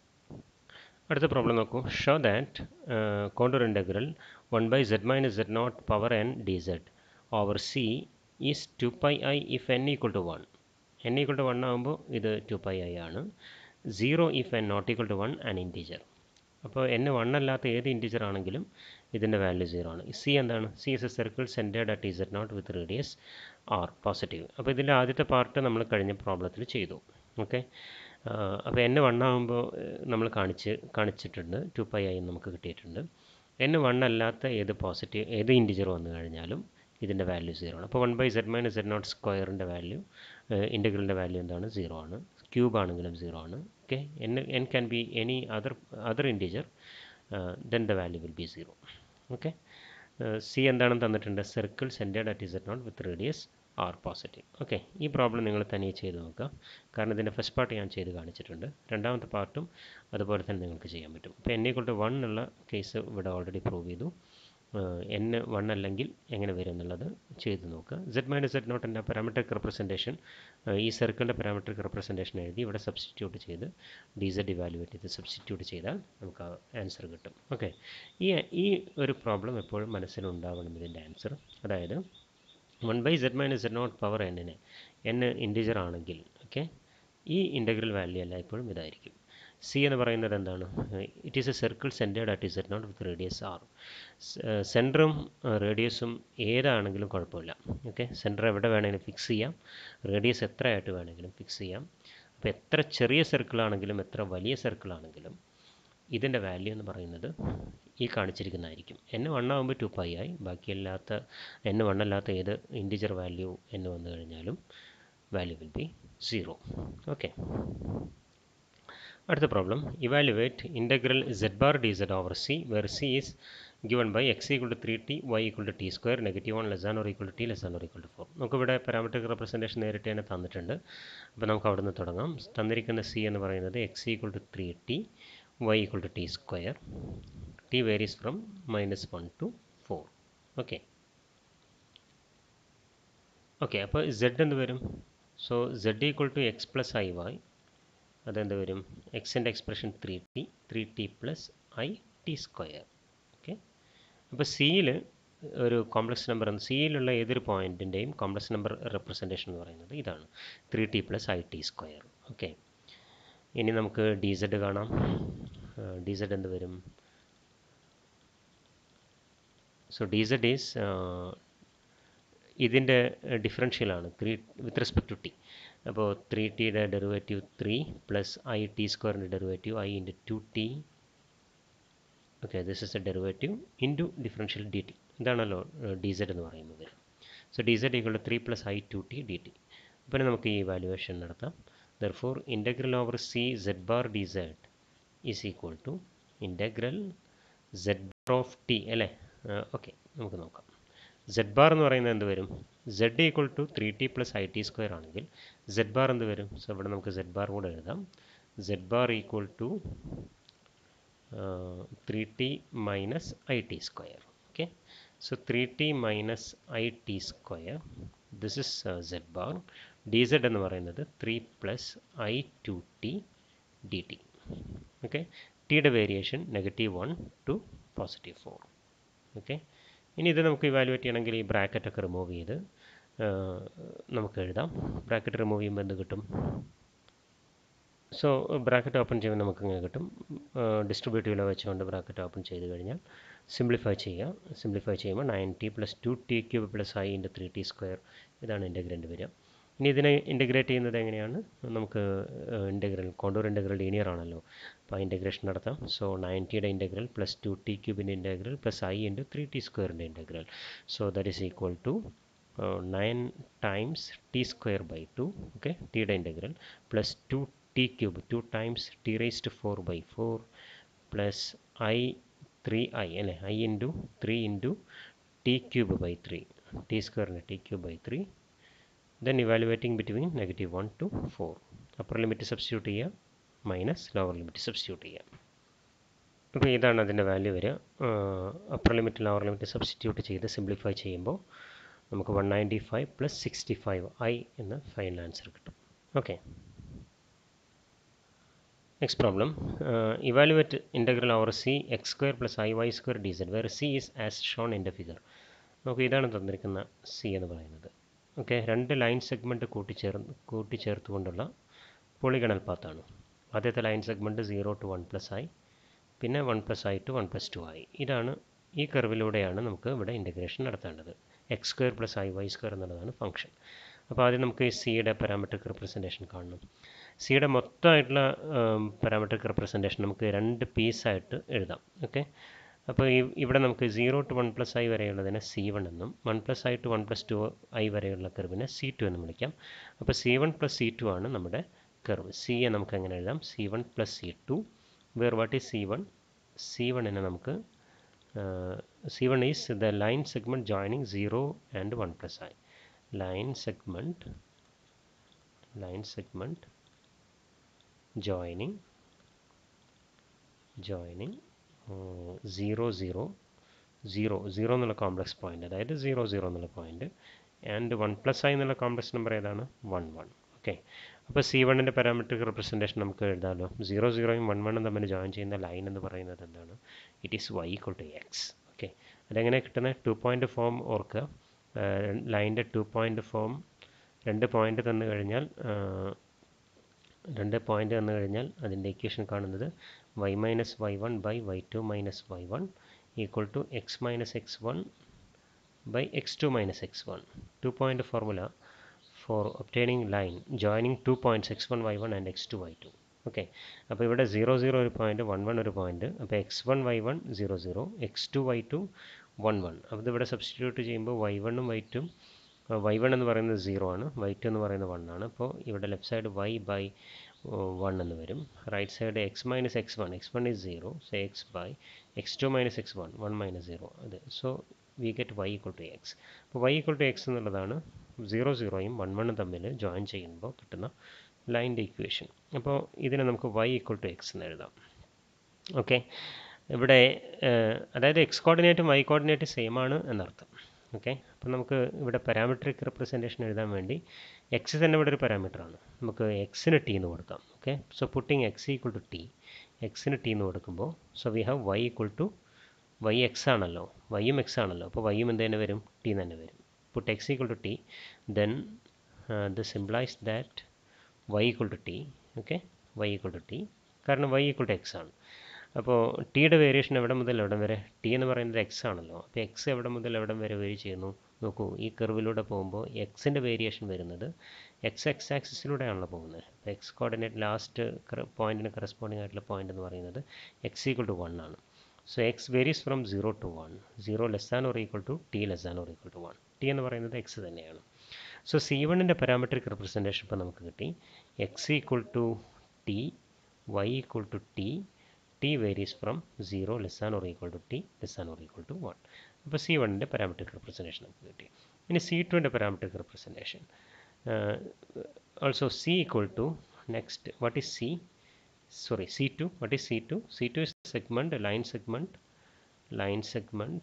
അടുത്ത പ്രോബ്ലം നോക്കൂ show that contour integral one by z minus Z not power n d z over c is two pi i if n equal to one n equal to one ആകുമ്പോൾ ഇത് two pi i ആണ് zero if n not equal to one an integer അപ്പോൾ n one അല്ലാത്ത ഏത് integer ആണെങ്കിലും ഇതിൻ്റെ value zero ആണ് c എന്താണ് c is A circle centred at Z not with radius r positive അപ്പോൾ ഇതിൻ്റെ ആദ്യത്തെ പാർട്ട് നമ്മൾ കഴിഞ്ഞ പ്രോബ്ലത്തിൽ ചെയ്തു ഓക്കെ അപ്പോൾ എൻ വൺ ആകുമ്പോൾ നമ്മൾ കാണിച്ച് കാണിച്ചിട്ടുണ്ട് ടു പൈ ഐ നമുക്ക് കിട്ടിയിട്ടുണ്ട് എൻ വൺ അല്ലാത്ത ഏത് പോസിറ്റീവ് ഏത് ഇൻറ്റിജർ വന്നു കഴിഞ്ഞാലും ഇതിൻ്റെ വാല്യൂ സീറോ ആണ് അപ്പോൾ one by z minus Z not സ്ക്വയറിൻ്റെ വാല്യൂ ഇൻറ്റഗ്രലിൻ്റെ വാല്യൂ എന്താണ് സീറോ ആണ് ക്യൂബ് ആണെങ്കിലും സീറോ ആണ് okay n n can be any other other integer then the value will be zero okay c എന്താണെന്ന് തന്നിട്ടുണ്ട് circle centred at Z not with radius r positive okay ഈ problem നിങ്ങൾ തനിയെ ചെയ്ത് നോക്കുക കാരണം ഇതിൻ്റെ ഫസ്റ്റ് പാർട്ട് ഞാൻ ചെയ്ത് കാണിച്ചിട്ടുണ്ട് രണ്ടാമത്തെ പാർട്ടും അതുപോലെ തന്നെ നിങ്ങൾക്ക് ചെയ്യാൻ പറ്റും അപ്പോൾ എന്നെ കൊണ്ട് വൺ എന്നുള്ള കേസ് ഇവിടെ ഓൾറെഡി പ്രൂവ് ചെയ്തു എൻ വൺ അല്ലെങ്കിൽ എങ്ങനെ വരും എന്നുള്ളത് ചെയ്ത് നോക്കുക സെഡ് മൈനസ് സെഡ് നോട്ടിൻ്റെ പാരാമെട്രിക് റെപ്രസെൻറ്റേഷൻ ഈ സർക്കിളിൻ്റെ പാരാമെട്രിക് റെപ്രസെൻറ്റേഷൻ എഴുതി ഇവിടെ സബ്സ്റ്റിറ്റ്യൂട്ട് ചെയ്ത് ഡി സെഡ് ഇവാലുവേറ്റ് ചെയ്ത് സബ്സ്റ്റിറ്റ്യൂട്ട് ചെയ്താൽ നമുക്ക് ആൻസർ കിട്ടും ഓക്കെ ഈ ഈ ഒരു പ്രോബ്ലം എപ്പോഴും മനസ്സിലുണ്ടാവണം ഇതിൻ്റെ ആൻസർ അതായത് one by z minus Z not power എന്നിന് എൻ ഇൻറ്റിജർ ആണെങ്കിൽ ഓക്കെ ഈ ഇൻ്റഗ്രൽ വാല്യൂ അല്ല എപ്പോഴും ഇതായിരിക്കും സി എന്ന് പറയുന്നത് എന്താണ് it is a circle centred at Z not with radius r സെൻറ്ററും റേഡിയസും ഏതാണെങ്കിലും കുഴപ്പമില്ല ഓക്കെ സെൻറ്റർ എവിടെ വേണമെങ്കിലും ഫിക്സ് ചെയ്യാം റേഡിയസ് എത്രയായിട്ട് വേണമെങ്കിലും ഫിക്സ് ചെയ്യാം അപ്പോൾ എത്ര ചെറിയ സർക്കിളാണെങ്കിലും എത്ര വലിയ സർക്കിളാണെങ്കിലും ഇതിൻ്റെ വാല്യൂ എന്ന് പറയുന്നത് ഈ കാണിച്ചിരിക്കുന്നതായിരിക്കും എൻ വൺ ആകുമ്പോൾ ടു പൈ ആയി ബാക്കിയല്ലാത്ത എൻ വൺ അല്ലാത്ത ഏത് ഇൻറ്റിജർ വാല്യൂ എന്ന് വന്നു കഴിഞ്ഞാലും value will be zero okay അടുത്ത problem evaluate integral z bar d z over c where C is given by x equal to 3t y equal to t square negative 1 less than or equal to t less than or equal to 4 നമുക്കിവിടെ parametric representation നേരിട്ട് തന്നെ തന്നിട്ടുണ്ട് അപ്പോൾ നമുക്ക് അവിടെ നിന്ന് തുടങ്ങാം തന്നിരിക്കുന്ന സി എന്ന് പറയുന്നത് x equal to three t y equal to t square t varies from minus one to four okay okay അപ്പോൾ സെഡ് എന്ത് വരും so Z equal to x plus I y അതെന്ത് വരും എക്സിൻ്റെ expression three t three t plus i t square okay അപ്പോൾ സിയിൽ ഒരു complex number സിയിലുള്ള ഏതൊരു പോയിൻറ്റിൻ്റെയും കോംപ്ലക്സ് നമ്പർ റെപ്രസെൻറ്റേഷൻ എന്ന് പറയുന്നത് ഇതാണ് three t plus i t square okay ഇനി നമുക്ക് ഡി സെഡ് കാണാം ഡി സെഡ് എന്ത് വരും സോ ഡി സെഡ് ഈസ് ഇതിൻ്റെ ഡിഫറൻഷ്യലാണ് three with respect to t അപ്പോൾ ത്രീ ടിയുടെ derivative three plus i t സ്ക്വയറിൻ്റെ derivative i into two t okay this is a derivative into differential d t ഇതാണല്ലോ d Z എന്ന് പറയുന്നത് so d z equal to three plus i two t D T പിന്നെ നമുക്ക് ഈ valuation നടത്താം therefore integral over C z bar d Z is equal to integral z bar of t അല്ലേ okay നമുക്ക് നോക്കാം z bar എന്ന് പറയുന്നത് എന്ത് വരും z equal to three t plus i t square ആണെങ്കിൽ സെഡ് ബാർ എന്ത് വരും സോ ഇവിടെ നമുക്ക് സെഡ് ബാർ കൂടെ എഴുതാം z bar equal to three t minus i t square okay so three t minus i t square this is uh, z bar d Z എന്ന് പറയുന്നത് three plus i two t D T okay ടിയുടെ variation negative one to positive four okay ഇനി ഇത് നമുക്ക് evaluate ചെയ്യണമെങ്കിൽ ഈ ബ്രാക്കറ്റൊക്കെ remove ചെയ്ത് നമുക്ക് എഴുതാം ബ്രാക്കറ്റ് റിമൂവ് ചെയ്യുമ്പോൾ എന്ത് കിട്ടും സോ ബ്രാക്കറ്റ് ഓപ്പൺ ചെയ്യുമ്പോൾ നമുക്ക് ഇങ്ങനെ കിട്ടും ഡിസ്ട്രിബ്യൂട്ടീവിലോ വെച്ചുകൊണ്ട് ബ്രാക്കറ്റ് ഓപ്പൺ ചെയ്ത് കഴിഞ്ഞാൽ സിംപ്ലിഫൈ ചെയ്യുക സിംപ്ലിഫൈ ചെയ്യുമ്പോൾ nine t plus two t cube plus i into three t square ഇതാണ് ഇൻ്റഗ്രൻ്റ് വരിക ഇനി ഇതിനെ ഇൻ്റഗ്രേറ്റ് ചെയ്യുന്നത് എങ്ങനെയാണ് നമുക്ക് ഇൻ്റഗ്രൽ കോണ്ടൂർ ഇൻ്റഗ്രൽ ലീനിയർ ആണല്ലോ അപ്പോൾ ഇൻ്റഗ്രേഷൻ നടത്താം സോ നയൻറ്റിയുടെ ഇൻ്റഗ്രൽ പ്ലസ് ടു ടി ക്യൂബിൻ്റെ integral plus i into three t സ്ക്വയറിൻ്റെ integral so that is equal to nine times t square by two okay ടിയുടെ integral plus two t cube two times t raise to four by four plus i three i അല്ലേ i into three into t cube by three t സ്ക്വയറിന് t cube by three then evaluating between negative one to four upper limit substitute ചെയ്യുക minus lower limit substitute ചെയ്യുക അപ്പോൾ ഇതാണ് അതിൻ്റെ value വരിക upper limit lower limit substitute ചെയ്ത് simplify ചെയ്യുമ്പോൾ നമുക്ക് one ninety five plus sixty five i എന്ന ഫൈനൽ ആൻസർ കിട്ടും okay Next problem, uh, evaluate integral over c x square plus i y square dz where c is as shown in the figure. നമുക്ക് ഇതാണ് തന്നിരിക്കുന്ന c എന്ന് പറയുന്നത് okay രണ്ട് line segment കൂട്ടിച്ചേർന്ന് കൂട്ടിച്ചേർത്തുകൊണ്ടുള്ള പോളിഗണൽ പാത്താണ് ആദ്യത്തെ line segment zero to one plus ആയി പിന്നെ one plus i to one plus two ആയി ഇതാണ് ഈ കർവിലൂടെയാണ് നമുക്ക് ഇവിടെ ഇൻ്റഗ്രേഷൻ നടത്തേണ്ടത് x square plus I y square എന്നുള്ളതാണ് ഫംഗ്ഷൻ അപ്പോൾ ആദ്യം നമുക്ക് ഈ സിയുടെ പാരാമെട്രിക് റിപ്രസെൻറ്റേഷൻ കാണണം സിയുടെ മൊത്തമായിട്ടുള്ള പാരാമെട്രിക് റിപ്രസെൻറ്റേഷൻ നമുക്ക് രണ്ട് പീസായിട്ട് എഴുതാം ഓക്കെ അപ്പോൾ ഈ ഇവിടെ നമുക്ക് zero to one plus i വരെയുള്ളതിനെ സി വൺ എന്നും one plus i to one plus two i വരെയുള്ള കർവിനെ സി ടു എന്നും വിളിക്കാം അപ്പോൾ c one plus c two ആണ് നമ്മുടെ കർവ് സിയെ നമുക്ക് എങ്ങനെ എഴുതാം c one plus c two where what is c one c വണ്ണിനെ നമുക്ക് c one is the line segment joining zero and one plus i line segment line segment joining joining zero zero zero zero എന്നുള്ള complex point അതായത് zero zero എന്നുള്ള point and one plus i എന്നുള്ള complex number ഏതാണ് one one okay അപ്പോൾ c വണ്ണിൻ്റെ parametric representation നമുക്ക് എഴുതാമല്ലോ zero സീറോയും വൺ വണ്ണും തമ്മിൽ ജോയിൻ ചെയ്യുന്ന ലൈൻ എന്ന് പറയുന്നത് എന്താണ് it is y equal to x okay അതെങ്ങനെ കിട്ടുന്നത് ടു പോയിൻ്റ് ഫോം ഓർക്കുക ലൈൻ്റെ ടു പോയിൻ്റ് ഫോം രണ്ട് പോയിൻ്റ് തന്നു കഴിഞ്ഞാൽ രണ്ട് പോയിൻ്റ് തന്നു കഴിഞ്ഞാൽ അതിൻ്റെ ഇക്വേഷൻ കാണുന്നത് y minus y one by y two minus y one equal to x minus x one by x two minus x one two point formula for obtaining line joining two points x one y one and x two y two okay അപ്പോൾ ഇവിടെ zero zero ഒരു point one one ഒരു point അപ്പോൾ x one y one zero zero x two y two one one അപ്പോൾ ഇതിവിടെ substitute ചെയ്യുമ്പോൾ Y വണ്ണും Y ടും വൈ വൺ എന്ന് പറയുന്നത് സീറോ ആണ് വൈ ടു എന്ന് പറയുന്നത് വൺ ആണ് അപ്പോൾ ഇവിടെ left side y by one എന്ന് വരും right side x minus x one x one is zero so x by x two minus x one one minus zero അത് so we get y equal to x അപ്പോൾ y equal to x എന്നുള്ളതാണ് zero സീറോയും one വണ്ണും തമ്മിൽ join ചെയ്യുമ്പോൾ കിട്ടുന്ന ലൈൻ്റെ equation അപ്പോൾ ഇതിനെ നമുക്ക് വൈ ഈക്വൾ ടു എക്സ് എന്ന് എഴുതാം ഓക്കെ ഇവിടെ അതായത് എക്സ് കോർഡിനേറ്റും വൈ കോർഡിനേറ്റും സെയിം ആണ് എന്നർത്ഥം ഓക്കെ അപ്പോൾ നമുക്ക് ഇവിടെ പാരാമെട്രിക് റിപ്രസെൻറ്റേഷൻ എഴുതാൻ വേണ്ടി എക്സ് തന്നെ ഇവിടെ ഒരു പാരാമീറ്ററാണ് നമുക്ക് എക്സിന് ടി എന്ന് കൊടുക്കാം okay so putting x equal to t എക്സിന് ടി എന്ന് കൊടുക്കുമ്പോൾ so we have y equal to y x ആണല്ലോ വൈയും എക്സ് ആണല്ലോ അപ്പോൾ വൈയും എന്ത് തന്നെ വരും ടി തന്നെ വരും put x equal to t then the simplifies that y equal to t okay y equal to t കാരണം വൈ ഈക്വൾ ടു എക്സ് ആണ് അപ്പോൾ ടിയുടെ വേരിയേഷൻ എവിടെ മുതൽ എവിടം വരെ ടി എന്ന് പറയുന്നത് എക്സ് ആണല്ലോ അപ്പോൾ എക്സ് എവിടെ മുതൽ എവിടം വരെ വേരി ചെയ്യുന്നു നോക്കൂ ഈ കർവിലൂടെ പോകുമ്പോൾ എക്സിൻ്റെ വേരിയേഷൻ വരുന്നത് എക്സ് എക്സ് ആക്സിസിലൂടെയാണല്ലോ പോകുന്നത് അപ്പോൾ എക്സ് കോർഡിനേറ്റ് ലാസ്റ്റ് പോയിൻറ്റിന് കറസ്പോണ്ടിങ് ആയിട്ടുള്ള പോയിൻ്റ് എന്ന് പറയുന്നത് എക്സ് ഈക്വൾ ടു വൺ ആണ് so x varies from zero to one zero less than or equal to T less than or equal to one t എന്ന് പറയുന്നത് എക്സ് തന്നെയാണ് so c വണ്ണിൻ്റെ parametric representation ഇപ്പോൾ നമുക്ക് കിട്ടി x equal to t Y equal to t t varies from zero less than or equal to T less than or equal to one അപ്പോൾ c വണ്ണിൻ്റെ parametric representation നമുക്ക് കിട്ടി ഇനി c ടുവിൻ്റെ parametric representation also c equal to next what is c sorry c2 what is c2 c2 is segment line segment line segment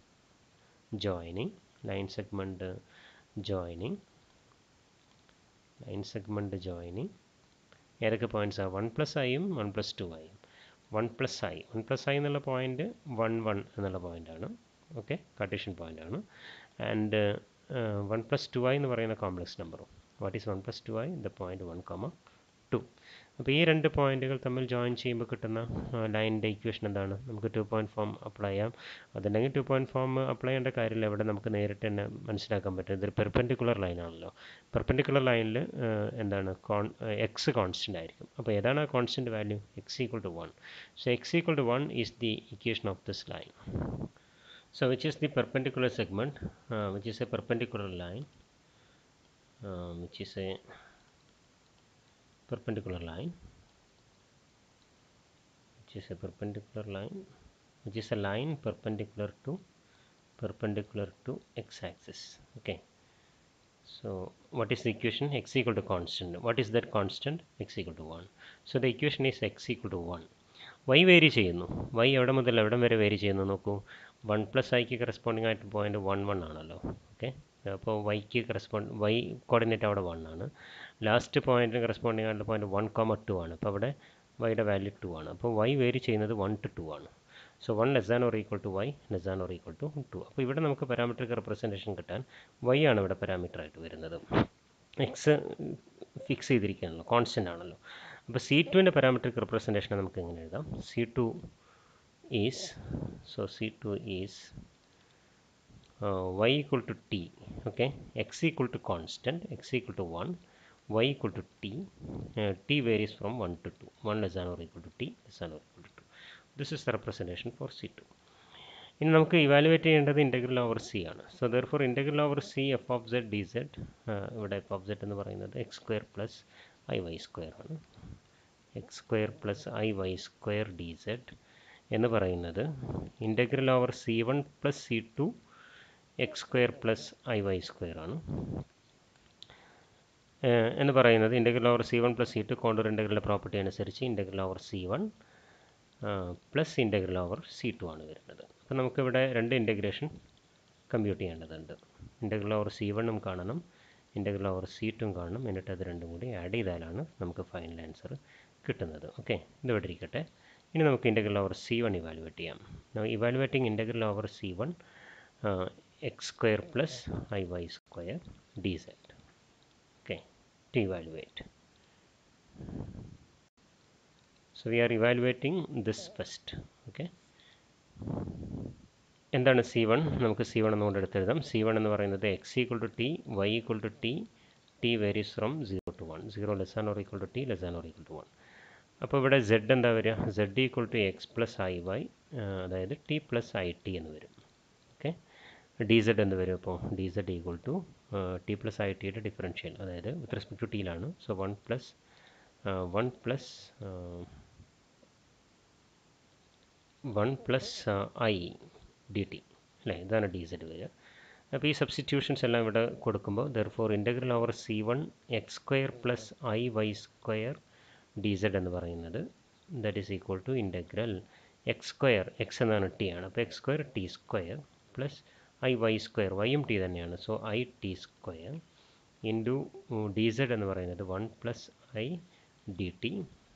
joining line segment uh, joining line segment joining ഏതൊക്കെ points ആ one plus ഐയും one plus two ഐയും one plus i one plus i എന്നുള്ള point one one എന്നുള്ള പോയിൻ്റാണ് okay Cartesian പോയിൻ്റാണ് and one plus two i എന്ന് പറയുന്ന കോംപ്ലക്സ് നമ്പറും what is one plus two i the point one comma two അപ്പോൾ ഈ രണ്ട് പോയിന്റുകൾ തമ്മിൽ ജോയിൻ ചെയ്യുമ്പോൾ കിട്ടുന്ന ലൈനിൻ്റെ ഇക്വേഷൻ എന്താണ് നമുക്ക് ടു പോയിൻറ്റ് ഫോം അപ്ലൈ ചെയ്യാം അതുണ്ടെങ്കിൽ ടു പോയിൻറ്റ് ഫോം അപ്ലൈ ചെയ്യേണ്ട കാര്യമില്ല ഇവിടെ നമുക്ക് നേരിട്ട് തന്നെ മനസ്സിലാക്കാൻ പറ്റും ഇതൊരു പെർപെൻഡിക്കുലർ ലൈനാണല്ലോ പെർപെൻഡിക്കുലർ ലൈനിൽ എന്താണ് കോൺ എക്സ് കോൺസ്റ്റൻ്റ് ആയിരിക്കും അപ്പോൾ ഏതാണ് ആ constant value x equal to one so x equal to one is the equation of this line so which is the perpendicular segment uh, which is a perpendicular line uh, which is a perpendicular line which is a perpendicular line which is a line perpendicular to perpendicular to x-axis okay so what is the equation x equal to constant what is that constant x equal to 1 so the equation is x equal to 1 y vary ചെയ്യുന്നു y എവിടെ മുതൽ എവിടം വരെ vary ചെയ്യുന്നു നോക്കൂ one plus ഐക്ക് corresponding ആയിട്ട് point one one ആണല്ലോ ഓക്കെ അപ്പോൾ വൈക്ക് കറസ്പോണ്ട് വൈ കോർഡിനേറ്റ് അവിടെ വൺ ആണ് ലാസ്റ്റ് പോയിന്റിന് കറസ്പോണ്ടിങ് ആയിട്ടുള്ള പോയിന്റ് വൺ കോമ ടു ആണ് അപ്പോൾ അവിടെ വൈയുടെ വാല്യൂ ടു ആണ് അപ്പോൾ വൈ വേരി ചെയ്യുന്നത് വൺ ടു ടു ആണ് so one less than or equal to y less than or equal to two അപ്പോൾ ഇവിടെ നമുക്ക് പാരാമെട്രിക് റെപ്രസെൻറ്റേഷൻ കിട്ടാൻ വൈ ആണ് ഇവിടെ പാരാമീറ്റർ ആയിട്ട് വരുന്നത് എക്സ് ഫിക്സ് ചെയ്തിരിക്കുകയാണല്ലോ കോൺസ്റ്റൻ്റ് ആണല്ലോ അപ്പോൾ സി ടുവിൻ്റെ പാരാമെട്രിക് റെപ്രസെൻറ്റേഷൻ നമുക്ക് എങ്ങനെ എഴുതാം c two is so c two is y equal to t okay x equal to constant x equal to 1 y equal to t uh, t varies from 1 to 2 1 less than or equal to t less than or equal to 2 this is the representation for c2 ഇനി നമുക്ക് evaluate ചെയ്യേണ്ടത് integral over c ആണ് so therefore integral over c f of z D z ഇവിടെ f of z എന്ന് പറയുന്നത് x square plus I y square ആണ് x square plus I y square d Z എന്ന് പറയുന്നത് integral over C one plus c two x square plus I y square ആണ് എന്ന് പറയുന്നത് integral over C one plus c two contour ഇൻ്റഗ്രലിൻ്റെ property അനുസരിച്ച് integral over C one plus integral over C two ആണ് വരുന്നത് അപ്പോൾ നമുക്കിവിടെ രണ്ട് ഇൻ്റഗ്രേഷൻ കമ്പ്യൂട്ട് ചെയ്യേണ്ടതുണ്ട് ഇൻ്റഗ്രൽ ഓവർ സി വണ്ണും കാണണം ഇൻ്റഗ്രൽ ഓവർ സി ടും കാണണം എന്നിട്ട് അത് രണ്ടും കൂടി ആഡ് ചെയ്താലാണ് നമുക്ക് ഫൈനൽ ആൻസർ കിട്ടുന്നത് ഓക്കെ ഇത് ഇവിടെ ഇരിക്കട്ടെ ഇനി നമുക്ക് integral over C one evaluate ചെയ്യാം evaluating integral over C one x square plus iy square dz okay to evaluate so we are evaluating this first okay എന്താണ് സി വൺ നമുക്ക് c one എന്നുകൊണ്ട് എടുത്തെഴുതാം സി വൺ എന്ന് പറയുന്നത് x equal to t Y equal to t t varies from zero to one zero less than or equal to T less than or equal to one അപ്പോൾ ഇവിടെ z എന്താ വരിക z equal to x plus I y അതായത് t plus i T എന്ന് വരും okay d Z എന്ന് വരും അപ്പോൾ d z equal to t plus i ടിയുടെ ഡിഫറൻഷ്യൽ അതായത് വിത്ത് റെസ്പെക്ട് ടു ടിയിലാണ് so one plus one plus one plus i D T അല്ലേ ഇതാണ് ഡി സെഡ് വരിക അപ്പോൾ ഈ സബ്സ്റ്റിറ്റ്യൂഷൻസ് എല്ലാം ഇവിടെ കൊടുക്കുമ്പോൾ therefore integral over C one x square plus I y square d Z എന്ന് പറയുന്നത് that is equal to integral x square x എന്നാണ് ടി ആണ് അപ്പോൾ x square t square plus I y square വൈയും t തന്നെയാണ് so i t square into d Z എന്ന് പറയുന്നത് one plus i D t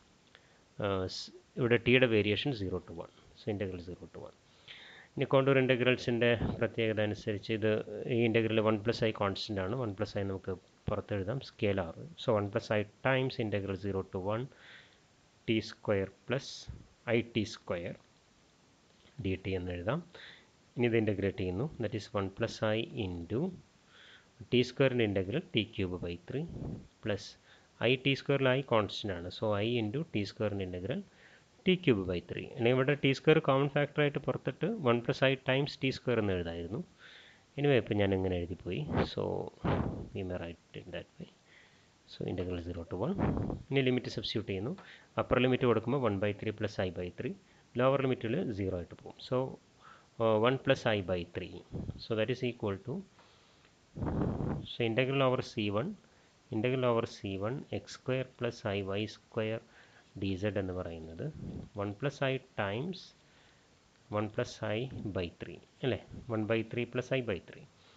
ഇവിടെ ടിയുടെ variation zero to one so integral zero to one ഇനി contour ഇൻ്റഗ്രൽസിൻ്റെ പ്രത്യേകത അനുസരിച്ച് ഇത് ഈ integral one plus i constant ആണ് വൺ പ്ലസ് ഐ നമുക്ക് പുറത്തെഴുതാം scalar so one plus i times integral zero to one t square plus i t square d T എന്ന് എഴുതാം ഇനി ഇത് ഇൻ്റഗ്രേറ്റ് ചെയ്യുന്നു that is one plus i into t സ്ക്വയറിൻ്റെ integral t cube by three plus i t സ്ക്വയറിൽ i constant ആണ് so i into t സ്ക്വയറിൻ്റെ integral t cube by three അല്ലെങ്കിൽ ഇവിടെ ടി സ്ക്വയർ കോമൺ ഫാക്ടറായിട്ട് പുറത്തിട്ട് one plus i times t square എന്ന് എഴുതായിരുന്നു ഇനിവേ ഇപ്പം ഞാൻ ഇങ്ങനെ എഴുതിപ്പോയി so we may write in that way so integral zero to one ഇനി ലിമിറ്റ് സബ്സ്റ്റിറ്റ്യൂട്ട് ചെയ്യുന്നു അപ്പർ ലിമിറ്റ് കൊടുക്കുമ്പോൾ one by three plus i by three lower ലിമിറ്റിൽ സീറോ ആയിട്ട് പോകും so one plus i by three so that is equal to so integral over C one integral over C one x square plus I y square d Z എന്ന് പറയുന്നത് one plus i times one plus i by three അല്ലേ one by three plus i by three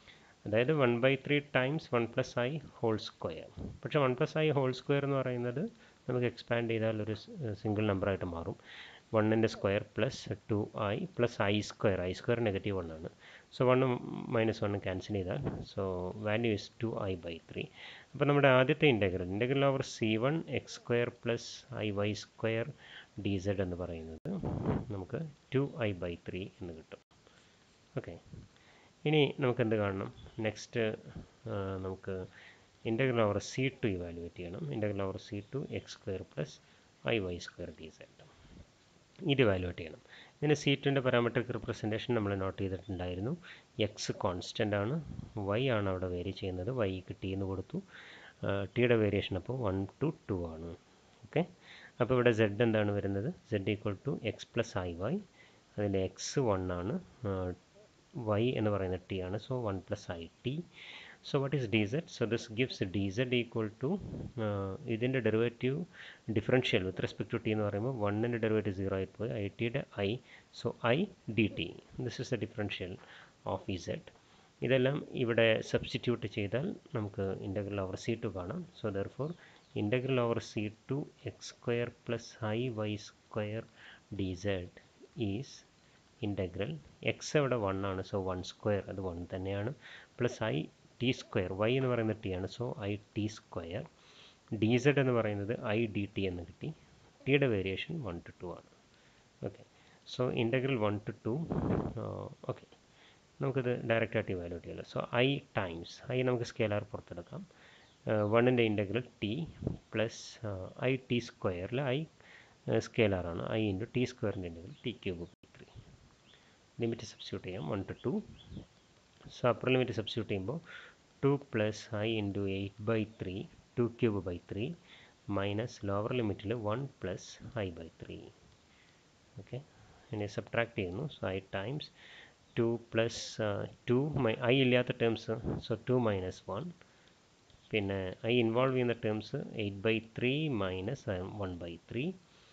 അതായത് one by three times one plus i whole square പക്ഷേ one plus i whole square എന്ന് പറയുന്നത് നമുക്ക് expand ചെയ്താൽ ഒരു single നമ്പറായിട്ട് മാറും വണ്ണിൻ്റെ square plus two i plus i square i square negative one ആണ് so one minus one cancel ചെയ്താൽ so value is two i by three അപ്പോൾ നമ്മുടെ ആദ്യത്തെ integral integral over C one x square plus I y square d Z എന്ന് പറയുന്നത് നമുക്ക് to i by three എന്ന് കിട്ടും ഓക്കെ ഇനി നമുക്ക് എന്ത് കാണണം നെക്സ്റ്റ് നമുക്ക് integral over C two evaluate ചെയ്യണം integral over C two x square plus I y square d z ഇത് ഇവാലുവേറ്റ് ചെയ്യണം ഇതിന് സി ടുവിൻ്റെ പാരാമെട്രിക് റിപ്രസെൻറ്റേഷൻ നമ്മൾ നോട്ട് ചെയ്തിട്ടുണ്ടായിരുന്നു എക്സ് കോൺസ്റ്റൻ്റ് ആണ് വൈ ആണ് അവിടെ വേരി ചെയ്യുന്നത് വൈക്ക് ടി എന്ന് കൊടുത്തു ടിയുടെ വേരിയേഷൻ അപ്പോൾ വൺ ടു ടു ആണ് ഓക്കെ അപ്പോൾ ഇവിടെ സെഡ് എന്താണ് വരുന്നത് z equal to x plus I y അതിൻ്റെ എക്സ് വൺ ആണ് വൈ എന്ന് പറയുന്നത് ടി ആണ് so one plus i t so what is D z so this gives d z equal to ഇതിൻ്റെ derivative differential with respect to t എന്ന് പറയുമ്പോൾ വണ്ണിൻ്റെ derivative zero ആയി പോയി ഐ ടിയുടെ i so i D T this is A differential of ഇ z ഇതെല്ലാം ഇവിടെ സബ്സ്റ്റിറ്റ്യൂട്ട് ചെയ്താൽ നമുക്ക് ഇൻ്റഗ്രൽ ഓവർ സി ടു കാണാം so therefore integral over C two x square plus I y square d Z is integral x അവിടെ one ആണ് so one square അത് one തന്നെയാണ് plus i t square y എന്ന് പറയുന്നത് t ആണ് so i t square d Z എന്ന് പറയുന്നത് i D T എന്ന് കിട്ടി ടിയുടെ വേരിയേഷൻ വൺ ടു ടു ആണ് okay so integral one to two okay നമുക്കിത് ഡയറക്റ്റായിട്ട് ഇവാലുവേറ്റ് ചെയ്യാമല്ലോ സോ ഐ ടൈംസ് ഐ നമുക്ക് സ്കെയിലാർ പുറത്തെടുക്കാം വണ്ണിൻ്റെ integral t plus i t സ്ക്വയറിൽ ഐ സ്കെയിലാറാണ് ഐ ഇൻറ്റു ടി സ്ക്വയറിൻ്റെ integral t cube by three limit substitute ചെയ്യാം one to two so upper limit substitute ചെയ്യുമ്പോൾ two plus i into eight by three two cube by three minus lower ലിമിറ്റിൽ one plus i by three okay ഇനി subtract ചെയ്യുന്നു so i times two plus two മൈ i ഇല്ലാത്ത terms so two minus one പിന്നെ i involve ചെയ്യുന്ന terms eight by three minus one by three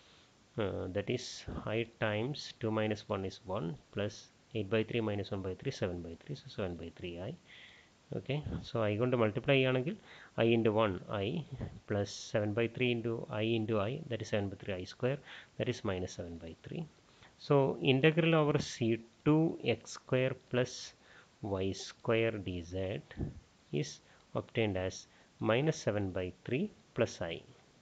that is i times two minus one is one plus eight by three minus one by three seven by three so seven by three ആയി okay so i കൊണ്ട് multiply ചെയ്യുകയാണെങ്കിൽ i into one i plus seven by three into i into i that is seven by three i square that is minus seven by three so integral over C two x square plus y square d Z is obtained as minus 7 by 3 plus i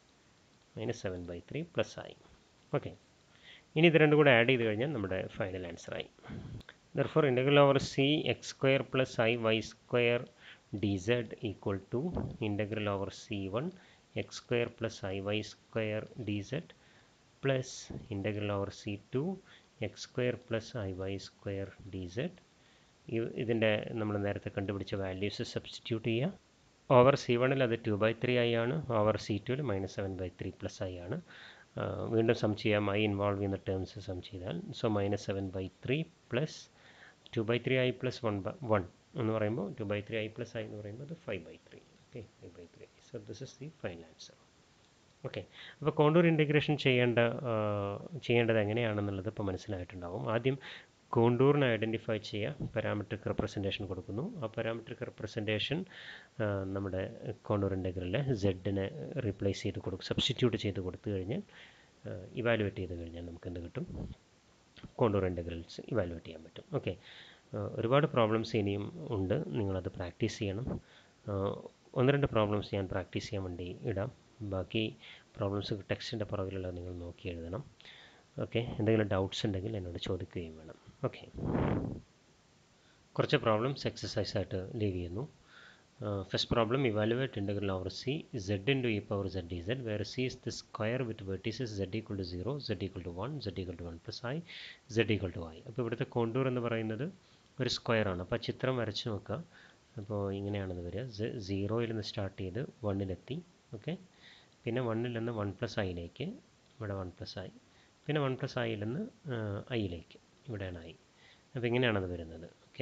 minus 7 by 3 plus i okay ഇനി ഇത് രണ്ടും കൂടെ add ചെയ്ത് കഴിഞ്ഞാൽ നമ്മുടെ final ആൻസറായി therefore integral over C x square plus I y square d z equal to integral over C one x square plus I y square d z plus integral over C two x square plus I y square d z ഇതിൻ്റെ നമ്മൾ നേരത്തെ കണ്ടുപിടിച്ച values substitute ചെയ്യുക over C വണ്ണിൽ അത് two by three i ആണ് over C ടുവിൽ minus seven by three plus i ആണ് വീണ്ടും സം ചെയ്യാം ഐ ഇൻവോൾവ് ചെയ്യുന്ന ടേംസ് സം ചെയ്താൽ so minus seven by three plus two by three i plus one by one എന്ന് പറയുമ്പോൾ two by three i plus i എന്ന് പറയുമ്പോൾ അത് five by three okay five by three so this is the final answer okay അപ്പോൾ contour integration ചെയ്യേണ്ട ചെയ്യേണ്ടത് എങ്ങനെയാണെന്നുള്ളത് ഇപ്പോൾ മനസ്സിലായിട്ടുണ്ടാവും ആദ്യം കോണ്ടൂറിനെ ഐഡൻറ്റിഫൈ ചെയ്യുക പാരാമെട്രിക് റെപ്രസെൻറ്റേഷൻ കൊടുക്കുന്നു ആ പാരാമെട്രിക് റെപ്രസെൻറ്റേഷൻ നമ്മുടെ കോണ്ടൂർ ഇൻ്റഗ്രലിൽ സെഡിനെ റീപ്ലേസ് ചെയ്ത് കൊടുക്കും സബ്സ്റ്റിറ്റ്യൂട്ട് ചെയ്ത് കൊടുത്തു കഴിഞ്ഞാൽ ഇവാലുവേറ്റ് ചെയ്ത് കഴിഞ്ഞാൽ നമുക്ക് എന്ത് കിട്ടും കോണ്ടൂർ ഇൻ്റഗ്രൽസ് ഇവാലുവേറ്റ് ചെയ്യാൻ പറ്റും ഓക്കെ ഒരുപാട് പ്രോബ്ലംസ് ഇനിയും ഉണ്ട് നിങ്ങളത് പ്രാക്ടീസ് ചെയ്യണം ഒന്ന് രണ്ട് പ്രോബ്ലംസ് ഞാൻ പ്രാക്ടീസ് ചെയ്യാൻ വേണ്ടി ഇടാം ബാക്കി പ്രോബ്ലംസ് ടെക്സ്റ്റിൻ്റെ പുറകിലുള്ളത് നിങ്ങൾ നോക്കി എഴുതണം ഓക്കെ എന്തെങ്കിലും ഡൗട്ട്സ് ഉണ്ടെങ്കിൽ എന്നോട് ചോദിക്കുകയും വേണം ഓക്കെ കുറച്ച് പ്രോബ്ലംസ് എക്സസൈസ് ആയിട്ട് ലീവ് ചെയ്യുന്നു first problem evaluate integral over C z into e power z D z where C is the square with vertices z equal to zero z equal to one z equal to one plus i z equal to i അപ്പോൾ ഇവിടുത്തെ contour എന്ന് പറയുന്നത് ഒരു square ആണ് അപ്പോൾ ചിത്രം വരച്ച് നോക്കുക അപ്പോൾ ഇങ്ങനെയാണെന്ന് വരിക സീറോയിൽ നിന്ന് സ്റ്റാർട്ട് ചെയ്ത് വണ്ണിലെത്തി ഓക്കെ പിന്നെ വണ്ണിൽ നിന്ന് വൺ പ്ലസ് ഐയിലേക്ക് ഇവിടെ വൺ പ്ലസ് ഐ പിന്നെ വൺ പ്ലസ് ഐയിൽ നിന്ന് ഐയിലേക്ക് ഇവിടെയാണ് ഐ അപ്പോൾ ഇങ്ങനെയാണത് വരുന്നത് ഓക്കെ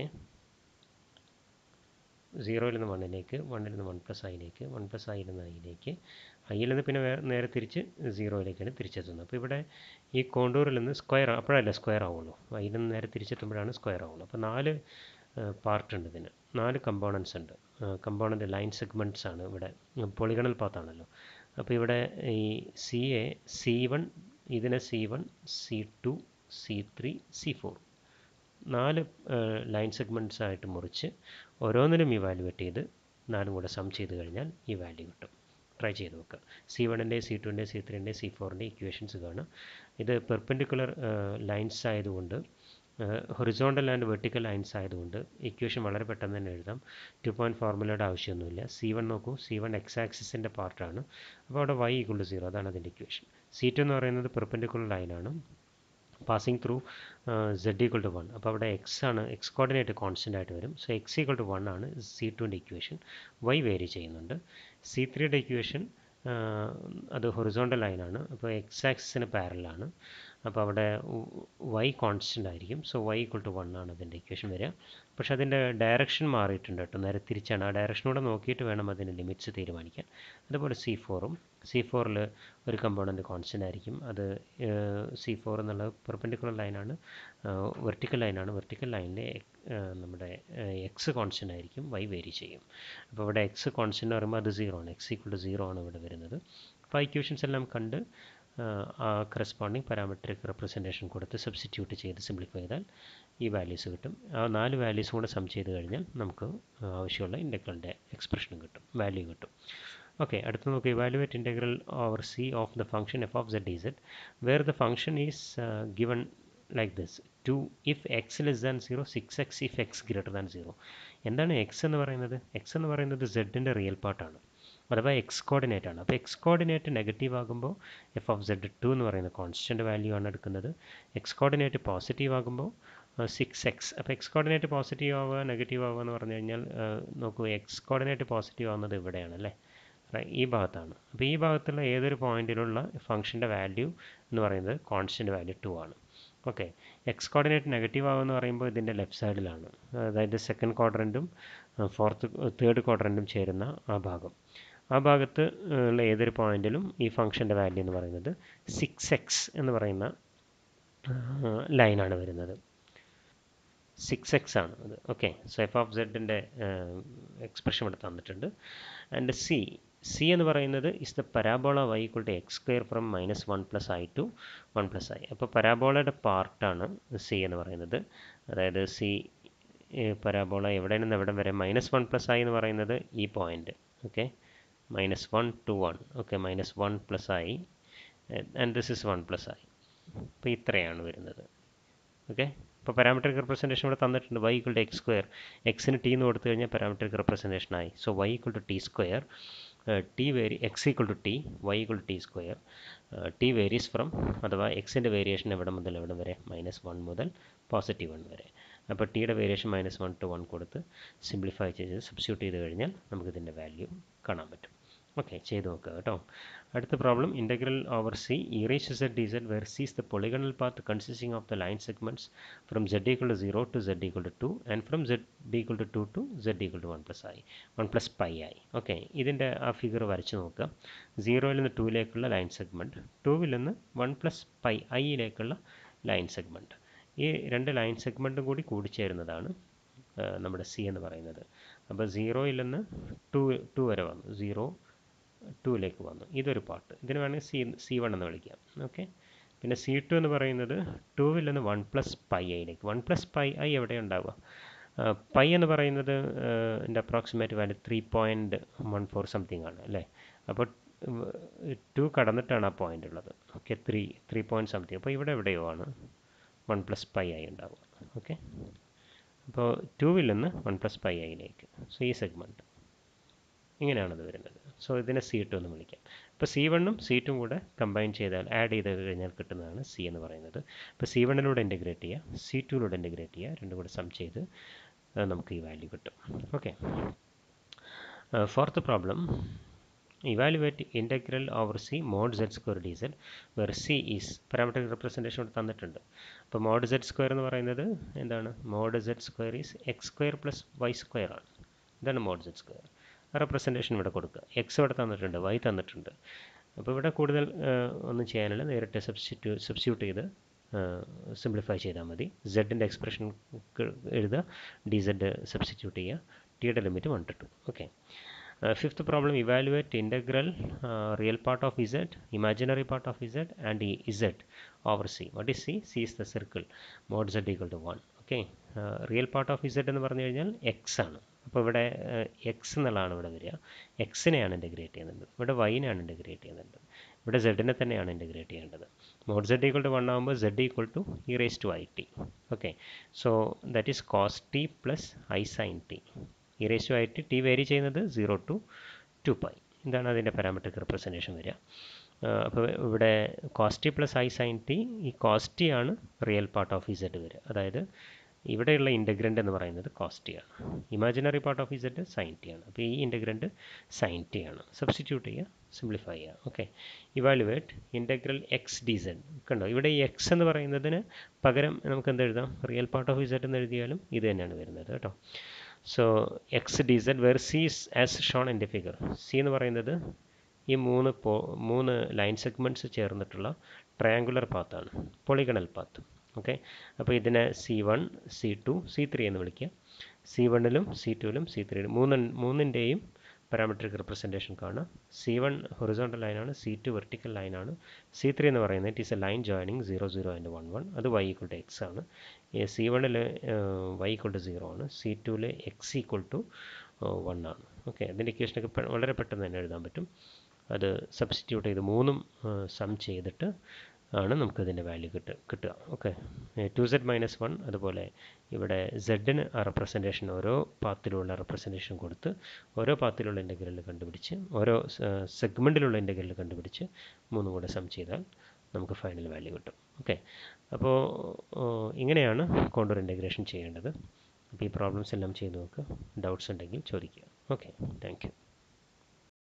സീറോയിൽ നിന്ന് വണ്ണിലേക്ക് വണ്ണിൽ നിന്ന് വൺ പ്ലസ് ഐയിലേക്ക് വൺ പ്ലസ് ഐയിൽ നിന്ന് ഐയിലേക്ക് ഐയിൽ നിന്ന് പിന്നെ നേരെ തിരിച്ച് സീറോയിലേക്കാണ് തിരിച്ചെത്തുന്നത് അപ്പോൾ ഇവിടെ ഈ കോണ്ടൂറിൽ നിന്ന് സ്ക്വയർ അപ്പോഴല്ല സ്ക്വയർ ആവുള്ളൂ ഐയിൽ നിന്ന് നേരെ തിരിച്ചെത്തുമ്പോഴാണ് സ്ക്വയർ ആവുള്ളൂ അപ്പോൾ നാല് പാർട്ട് ഉണ്ട് ഇതിന് നാല് കമ്പോണൻസ് ഉണ്ട് കമ്പോണൻ്റ് ലൈൻ സെഗ്മെൻറ്റ്സ് ആണ് ഇവിടെ പൊളിഗണൽ പാത്താണല്ലോ അപ്പോൾ ഇവിടെ ഈ സി എ സി വൺ ഇതിനെ C one C two C three C four നാല് ലൈൻ സെഗ്മെൻറ്റ്സ് ആയിട്ട് മുറിച്ച് ഓരോന്നിനും ഇവാലുവേറ്റ് ചെയ്ത് നാലും കൂടെ സം ചെയ്ത് കഴിഞ്ഞാൽ ഈ വാല്യൂ കിട്ടും ട്രൈ ചെയ്ത് നോക്കുക സി വണ്ണിൻ്റെ സി ടുവിൻ്റെ സി ത്രീൻ്റെ സി ഫോറിൻ്റെ ഇക്വേഷൻസ് കാണാം ഇത് പെർപെൻഡിക്കുലർ ലൈൻസ് ആയതുകൊണ്ട് ഹൊറിസോണ്ടൽ ആൻഡ് വെർട്ടിക്കൽ ലൈൻസ് ആയതുകൊണ്ട് ഇക്വേഷൻ വളരെ പെട്ടെന്ന് തന്നെ എഴുതാം ടു പോയിൻറ്റ് ഫോർമുലയുടെ ആവശ്യമൊന്നുമില്ല സി വൺ നോക്കൂ സി വൺ എക്സ് ആക്സിസിൻ്റെ പാർട്ടാണ് അപ്പോൾ അവിടെ വൈ ഈക്വൾ ടു സീറോ അതാണ് അതിൻ്റെ ഇക്വേഷൻ സി ടു എന്ന് പറയുന്നത് പെർപെൻഡിക്കുലർ ലൈനാണ് passing through z equal to one അപ്പോൾ അവിടെ എക്സ് ആണ് എക്സ് കോർഡിനേറ്റ് കോൺസ്റ്റൻ്റ് ആയിട്ട് വരും so x equal to one ആണ് സി ടുവിൻ്റെ ഇക്വേഷൻ വൈ വേരി ചെയ്യുന്നുണ്ട് സി ത്രീയുടെ ഇക്വേഷൻ അത് ഹൊറിസോണ്ടൽ ലൈനാണ് അപ്പോൾ എക്സ് ആക്സിന് പാരലാണ് അപ്പോൾ അവിടെ വൈ കോൺസ്റ്റൻ്റ് ആയിരിക്കും so y equal to one ആണ് അതിൻ്റെ ഇക്വേഷൻ വരിക പക്ഷെ അതിൻ്റെ ഡയറക്ഷൻ മാറിയിട്ടുണ്ട് കേട്ടോ നേരെ തിരിച്ചാണ് ആ ഡയറക്ഷനൂടെ നോക്കിയിട്ട് വേണം അതിൻ്റെ ലിമിറ്റ്സ് തീരുമാനിക്കാൻ അതുപോലെ സി ഫോറും സി ഫോറിൽ ഒരു കമ്പോണൻ്റ് കോൺസ്റ്റൻ്റ് ആയിരിക്കും അത് സി ഫോർ എന്നുള്ളത് പെർപെൻഡിക്കുലർ ലൈനാണ് വെർട്ടിക്കൽ ലൈനാണ് വെർട്ടിക്കൽ ലൈനിൽ നമ്മുടെ എക്സ് കോൺസ്റ്റൻ്റ് ആയിരിക്കും വൈ വേരി ചെയ്യും അപ്പോൾ ഇവിടെ എക്സ് കോൺസ്റ്റൻ്റ് പറയുമ്പോൾ അത് സീറോ ആണ് എക്സ് ഈക്വൾ ടു സീറോ ആണ് ഇവിടെ വരുന്നത് അപ്പോൾ ആ ഇക്വേഷൻസ് എല്ലാം കണ്ട് ആ കറസ്പോണ്ടിങ് പാരാമെട്രിക് റെപ്രസെൻറ്റേഷൻ കൊടുത്ത് സബ്സ്റ്റിറ്റ്യൂട്ട് ചെയ്ത് സിംപ്ലിഫൈ ചെയ്താൽ ഈ വാല്യൂസ് കിട്ടും ആ നാല് വാല്യൂസും കൂടെ സം ചെയ്ത് കഴിഞ്ഞാൽ നമുക്ക് ആവശ്യമുള്ള ഇൻഡഗ്രലിൻ്റെ എക്സ്പ്രഷനും കിട്ടും വാല്യൂ കിട്ടും ഓക്കെ അടുത്ത് നമുക്ക് evaluate integral over C of the function f of z D z where the function is given like this two if x less than zero six x if x greater than zero എന്താണ് x എന്ന് പറയുന്നത് X എന്ന് പറയുന്നത് സെഡിൻ്റെ real പാർട്ടാണ് അഥവാ X coordinate ആണ് അപ്പോൾ x coordinate negative ആകുമ്പോൾ എഫ് ഓഫ് സെഡ് ടു എന്ന് പറയുന്ന കോൺസ്റ്റൻറ്റ് വാല്യൂ ആണ് എടുക്കുന്നത് എക്സ് കോർഡിനേറ്റ് പോസിറ്റീവ് ആകുമ്പോൾ സിക്സ് എക്സ് അപ്പോൾ എക്സ് കോർഡിനേറ്റ് പോസിറ്റീവ് ആവുക നെഗറ്റീവ് ആവുക എന്ന് പറഞ്ഞു കഴിഞ്ഞാൽ നോക്കൂ എക്സ് കോർഡിനേറ്റ് പോസിറ്റീവ് ആവുന്നത് ഇവിടെയാണ് അല്ലേ ഈ ഭാഗത്താണ് അപ്പോൾ ഈ ഭാഗത്തുള്ള ഏതൊരു പോയിന്റിലുള്ള ഫംഗ്ഷൻ്റെ വാല്യൂ എന്ന് പറയുന്നത് കോൺസ്റ്റൻറ്റ് വാല്യൂ ടു ആണ് ഓക്കെ എക്സ് കോർഡിനേറ്റ് നെഗറ്റീവ് ആവുമെന്ന് പറയുമ്പോൾ ഇതിൻ്റെ ലെഫ്റ്റ് സൈഡിലാണ് അതായത് സെക്കൻഡ് ക്വാഡ്രൻറ്റും ഫോർത്ത് തേർഡ് ക്വാഡ്രൻറ്റും ചേരുന്ന ആ ഭാഗം ആ ഭാഗത്ത് ഉള്ള ഏതൊരു പോയിന്റിലും ഈ ഫംഗ്ഷൻ്റെ വാല്യൂ എന്ന് പറയുന്നത് സിക്സ് എക്സ് എന്ന് പറയുന്ന ലൈനാണ് വരുന്നത് സിക്സ് എക്സ് ആണ് അത് ഓക്കെ സോ എഫ് ഓഫ് സെഡിൻ്റെ എക്സ്പ്രഷൻ ഇവിടെ തന്നിട്ടുണ്ട് ആൻഡ് സി സി എന്ന് പറയുന്നത് is the parabola y equal to x square from minus one plus i to one plus i അപ്പോൾ പരാബോളയുടെ പാർട്ടാണ് സി എന്ന് പറയുന്നത് അതായത് സി പരാബോള എവിടെ നിന്ന് എവിടെ വരെ മൈനസ് വൺ പ്ലസ് ഐ എന്ന് പറയുന്നത് ഈ point okay minus one to one okay minus one plus i and this is one plus i അപ്പോൾ ഇത്രയാണ് വരുന്നത് ഓക്കെ ഇപ്പോൾ പാരാമെട്രിക് റെപ്രസെൻറ്റേഷൻ ഇവിടെ തന്നിട്ടുണ്ട് y equal to x square എക്സിന് ടി എന്ന് കൊടുത്തു കഴിഞ്ഞാൽ പാരാമെട്രിക് റെപ്രസെൻറ്റേഷൻ ആയി so y equal to t square t vary x equal to t Y equal to t square t varies from അഥവാ എക്സിൻ്റെ വേരിയേഷൻ എവിടെ മുതൽ എവിടെ വരെ മൈനസ് വൺ മുതൽ പോസിറ്റീവ് വൺ വരെ അപ്പോൾ ടിയുടെ variation minus one to one കൊടുത്ത് സിംപ്ലിഫൈ ചെയ്ത് സബ്സ്റ്റിറ്റ്യൂട്ട് ചെയ്ത് കഴിഞ്ഞാൽ നമുക്കിതിൻ്റെ വാല്യൂ കാണാൻ പറ്റും ഓക്കെ ചെയ്ത് നോക്കുക കേട്ടോ അടുത്ത problem integral over C e raise z D z where C is the polygonal path consisting of the line segments from z equal to zero to z equal to two and from z equal to two to z equal to one plus i one plus pi i okay ഇതിൻ്റെ ആ figure വരച്ച് നോക്കുക സീറോയിൽ നിന്ന് ടൂയിലേക്കുള്ള line segment ടൂവിൽ നിന്ന് one plus pi ഐയിലേക്കുള്ള line segment ഈ രണ്ട് ലൈൻ സെഗ്മെൻറ്റും കൂടി കൂടിച്ചേരുന്നതാണ് നമ്മുടെ സി എന്ന് പറയുന്നത് അപ്പോൾ സീറോയിൽ നിന്ന് ടു ടു വരെ വന്നു സീറോ ടൂയിലേക്ക് വന്നു ഇതൊരു പാർട്ട് ഇതിന് വേണമെങ്കിൽ സി സി വൺ എന്ന് വിളിക്കാം ഓക്കെ പിന്നെ സി ടു എന്ന് പറയുന്നത് ടൂവിൽ നിന്ന് വൺ പ്ലസ് പൈ ഐയിലേക്ക് വൺ പ്ലസ് പൈ ഐ എവിടെ ഉണ്ടാവുക പൈ എന്ന് പറയുന്നത് എൻ്റെ approximate value three point one four something ആണ് അല്ലേ അപ്പോൾ ടു കടന്നിട്ടാണ് ആ പോയിൻ്റ് ഉള്ളത് okay three three point something അപ്പോൾ ഇവിടെ എവിടെയോ ആണ് വൺ പ്ലസ് പൈ ഐ ഉണ്ടാവുക ഓക്കെ അപ്പോൾ ടൂവിൽ നിന്ന് വൺ പ്ലസ് പൈ ഐയിലേക്ക് സോ ഈ സെഗ്മെൻറ്റ് ഇങ്ങനെയാണത് വരുന്നത് സോ ഇതിനെ സി ടു എന്ന് വിളിക്കാം ഇപ്പോൾ സി വണ്ണും സി ടും കൂടെ കമ്പൈൻ ചെയ്താൽ ആഡ് ചെയ്ത് കഴിഞ്ഞാൽ കിട്ടുന്നതാണ് സി എന്ന് പറയുന്നത് ഇപ്പോൾ സി വണ്ണിലൂടെ ഇൻറ്റഗ്രേറ്റ് ചെയ്യുക സി ടുയിലൂടെ ഇൻറ്റഗ്രേറ്റ് ചെയ്യുക രണ്ടും കൂടെ സം ചെയ്ത് നമുക്ക് ഈ വാല്യൂ കിട്ടും okay fourth problem evaluate integral over C mod z square d z where C is parametric representation ഇവിടെ തന്നിട്ടുണ്ട് അപ്പോൾ മോഡ് സെഡ് സ്ക്വയർ എന്ന് പറയുന്നത് എന്താണ് mod z square is x square plus y square ആണ് ഇതാണ് മോഡ് സെഡ് സ്ക്വയർ റെപ്രസെൻറ്റേഷൻ ഇവിടെ കൊടുക്കുക എക്സ് ഇവിടെ തന്നിട്ടുണ്ട് വൈ തന്നിട്ടുണ്ട് അപ്പോൾ ഇവിടെ കൂടുതൽ ഒന്നും ചെയ്യാനില്ല നേരിട്ട് സബ്സ്റ്റിറ്റ്യൂ സബ്സ്റ്റിറ്റ്യൂട്ട് ചെയ്ത് സിംപ്ലിഫൈ ചെയ്താൽ മതി സെഡിൻ്റെ എക്സ്പ്രഷൻ എഴുതുക ഡി സെഡ് സബ്സ്റ്റിറ്റ്യൂട്ട് ചെയ്യുക ടിയുടെ limit one to two okay fifth problem evaluate integral real part of z imaginary part of z and z over C what is C C is the circle mod z equal to one okay real part of z എന്ന് പറഞ്ഞു കഴിഞ്ഞാൽ X ആണ് അപ്പോൾ ഇവിടെ X എന്നുള്ളതാണ് ഇവിടെ വരിക എക്സിനെയാണ് integrate ചെയ്യുന്നത് ഇവിടെ വൈനെയാണ് ഇൻ്റഗ്രേറ്റ് ചെയ്യുന്നത് ഇവിടെ സെഡിനെ തന്നെയാണ് ഇൻ്റഗ്രേറ്റ് ചെയ്യേണ്ടത് mod z equal to one ആകുമ്പോൾ z equal to e raise to I t okay so that is cos T plus I sine t e raise to I t t vary ചെയ്യുന്നത് zero to two pi ഇതാണ് അതിൻ്റെ parametric representation വരിക അപ്പോൾ ഇവിടെ cos t plus I sine t ഈ cos t ആണ് real part of Z വരിക അതായത് ഇവിടെയുള്ള ഇൻ്റഗ്രൻ്റ് എന്ന് പറയുന്നത് കോസ്റ്റി ആണ് imaginary part of z sine T ആണ് അപ്പോൾ ഈ ഇൻ്റഗ്രൻ്റ് സൈൻ ടി ആണ് സബ്സ്റ്റിറ്റ്യൂട്ട് ചെയ്യുക സിംപ്ലിഫൈ ചെയ്യുക okay evaluate integral x d z കണ്ടോ ഇവിടെ ഈ എക്സ് എന്ന് പറയുന്നതിന് പകരം നമുക്ക് എന്ത് എഴുതാം റിയൽ പാർട്ട് ഓഫ് ഇസഡ് എന്ന് എഴുതിയാലും ഇത് തന്നെയാണ് വരുന്നത് കേട്ടോ so x d z where C is as shown in the figure C എന്ന് പറയുന്നത് ഈ മൂന്ന് പോ മൂന്ന് ലൈൻ സെഗ്മെൻറ്റ്സ് ചേർന്നിട്ടുള്ള ട്രയാങ്കുലർ പാത്താണ് പൊളിഗണൽ പാത്ത് ഓക്കെ അപ്പോൾ ഇതിനെ C one C two C three എന്ന് വിളിക്കുക സി വണ്ണിലും സി ടുവിലും സി ത്രീയിലും മൂന്ന് മൂന്നിൻ്റെയും പാരാമെട്രിക് റിപ്രസെൻറ്റേഷൻ കാണുക സി വൺ ഹൊറിസോണ്ടൽ ലൈനാണ് സി ടു വെർട്ടിക്കൽ ലൈനാണ് സി ത്രീ എന്ന് പറയുന്നത് it is a line joining zero zero and one one അത് വൈ ഈക്വൾ ടു എക്സ് ആണ് സി വണ്ണിൽ വൈ ഈക്വൾ ടു സീറോ ആണ് സി ടുവിൽ എക്സ് ഈക്വൾ ടു വൺ ആണ് ഓക്കെ അതിൻ്റെ ഇക്വേഷനൊക്കെ വളരെ പെട്ടെന്ന് തന്നെ എഴുതാൻ പറ്റും അത് സബ്സ്റ്റിറ്റ്യൂട്ട് ചെയ്ത് മൂന്നും സം ചെയ്തിട്ട് ആണ് നമുക്ക് ഇതിൻ്റെ വാല്യൂ കിട്ടുക കിട്ടുക okay to Z minus one അതുപോലെ ഇവിടെ സെഡിന് ആ റെപ്രസെൻറ്റേഷൻ ഓരോ പാത്തിലുള്ള റെപ്രസെൻറ്റേഷൻ കൊടുത്ത് ഓരോ പാത്തിലുള്ള ഇൻ്റഗ്രൽ കണ്ടുപിടിച്ച് ഓരോ സെഗ്മെൻറ്റിലുള്ള ഇൻ്റഗ്രൽ കണ്ടുപിടിച്ച് മൂന്നും കൂടെ സം ചെയ്താൽ നമുക്ക് ഫൈനൽ വാല്യൂ കിട്ടും ഓക്കെ അപ്പോൾ ഇങ്ങനെയാണ് കോണ്ടൂർ ഇൻ്റഗ്രേഷൻ ചെയ്യേണ്ടത് അപ്പോൾ ഈ പ്രോബ്ലംസ് എല്ലാം ചെയ്ത് നോക്കുക ഡൗട്ട്സ് ഉണ്ടെങ്കിൽ ചോദിക്കുക ഓക്കെ താങ്ക്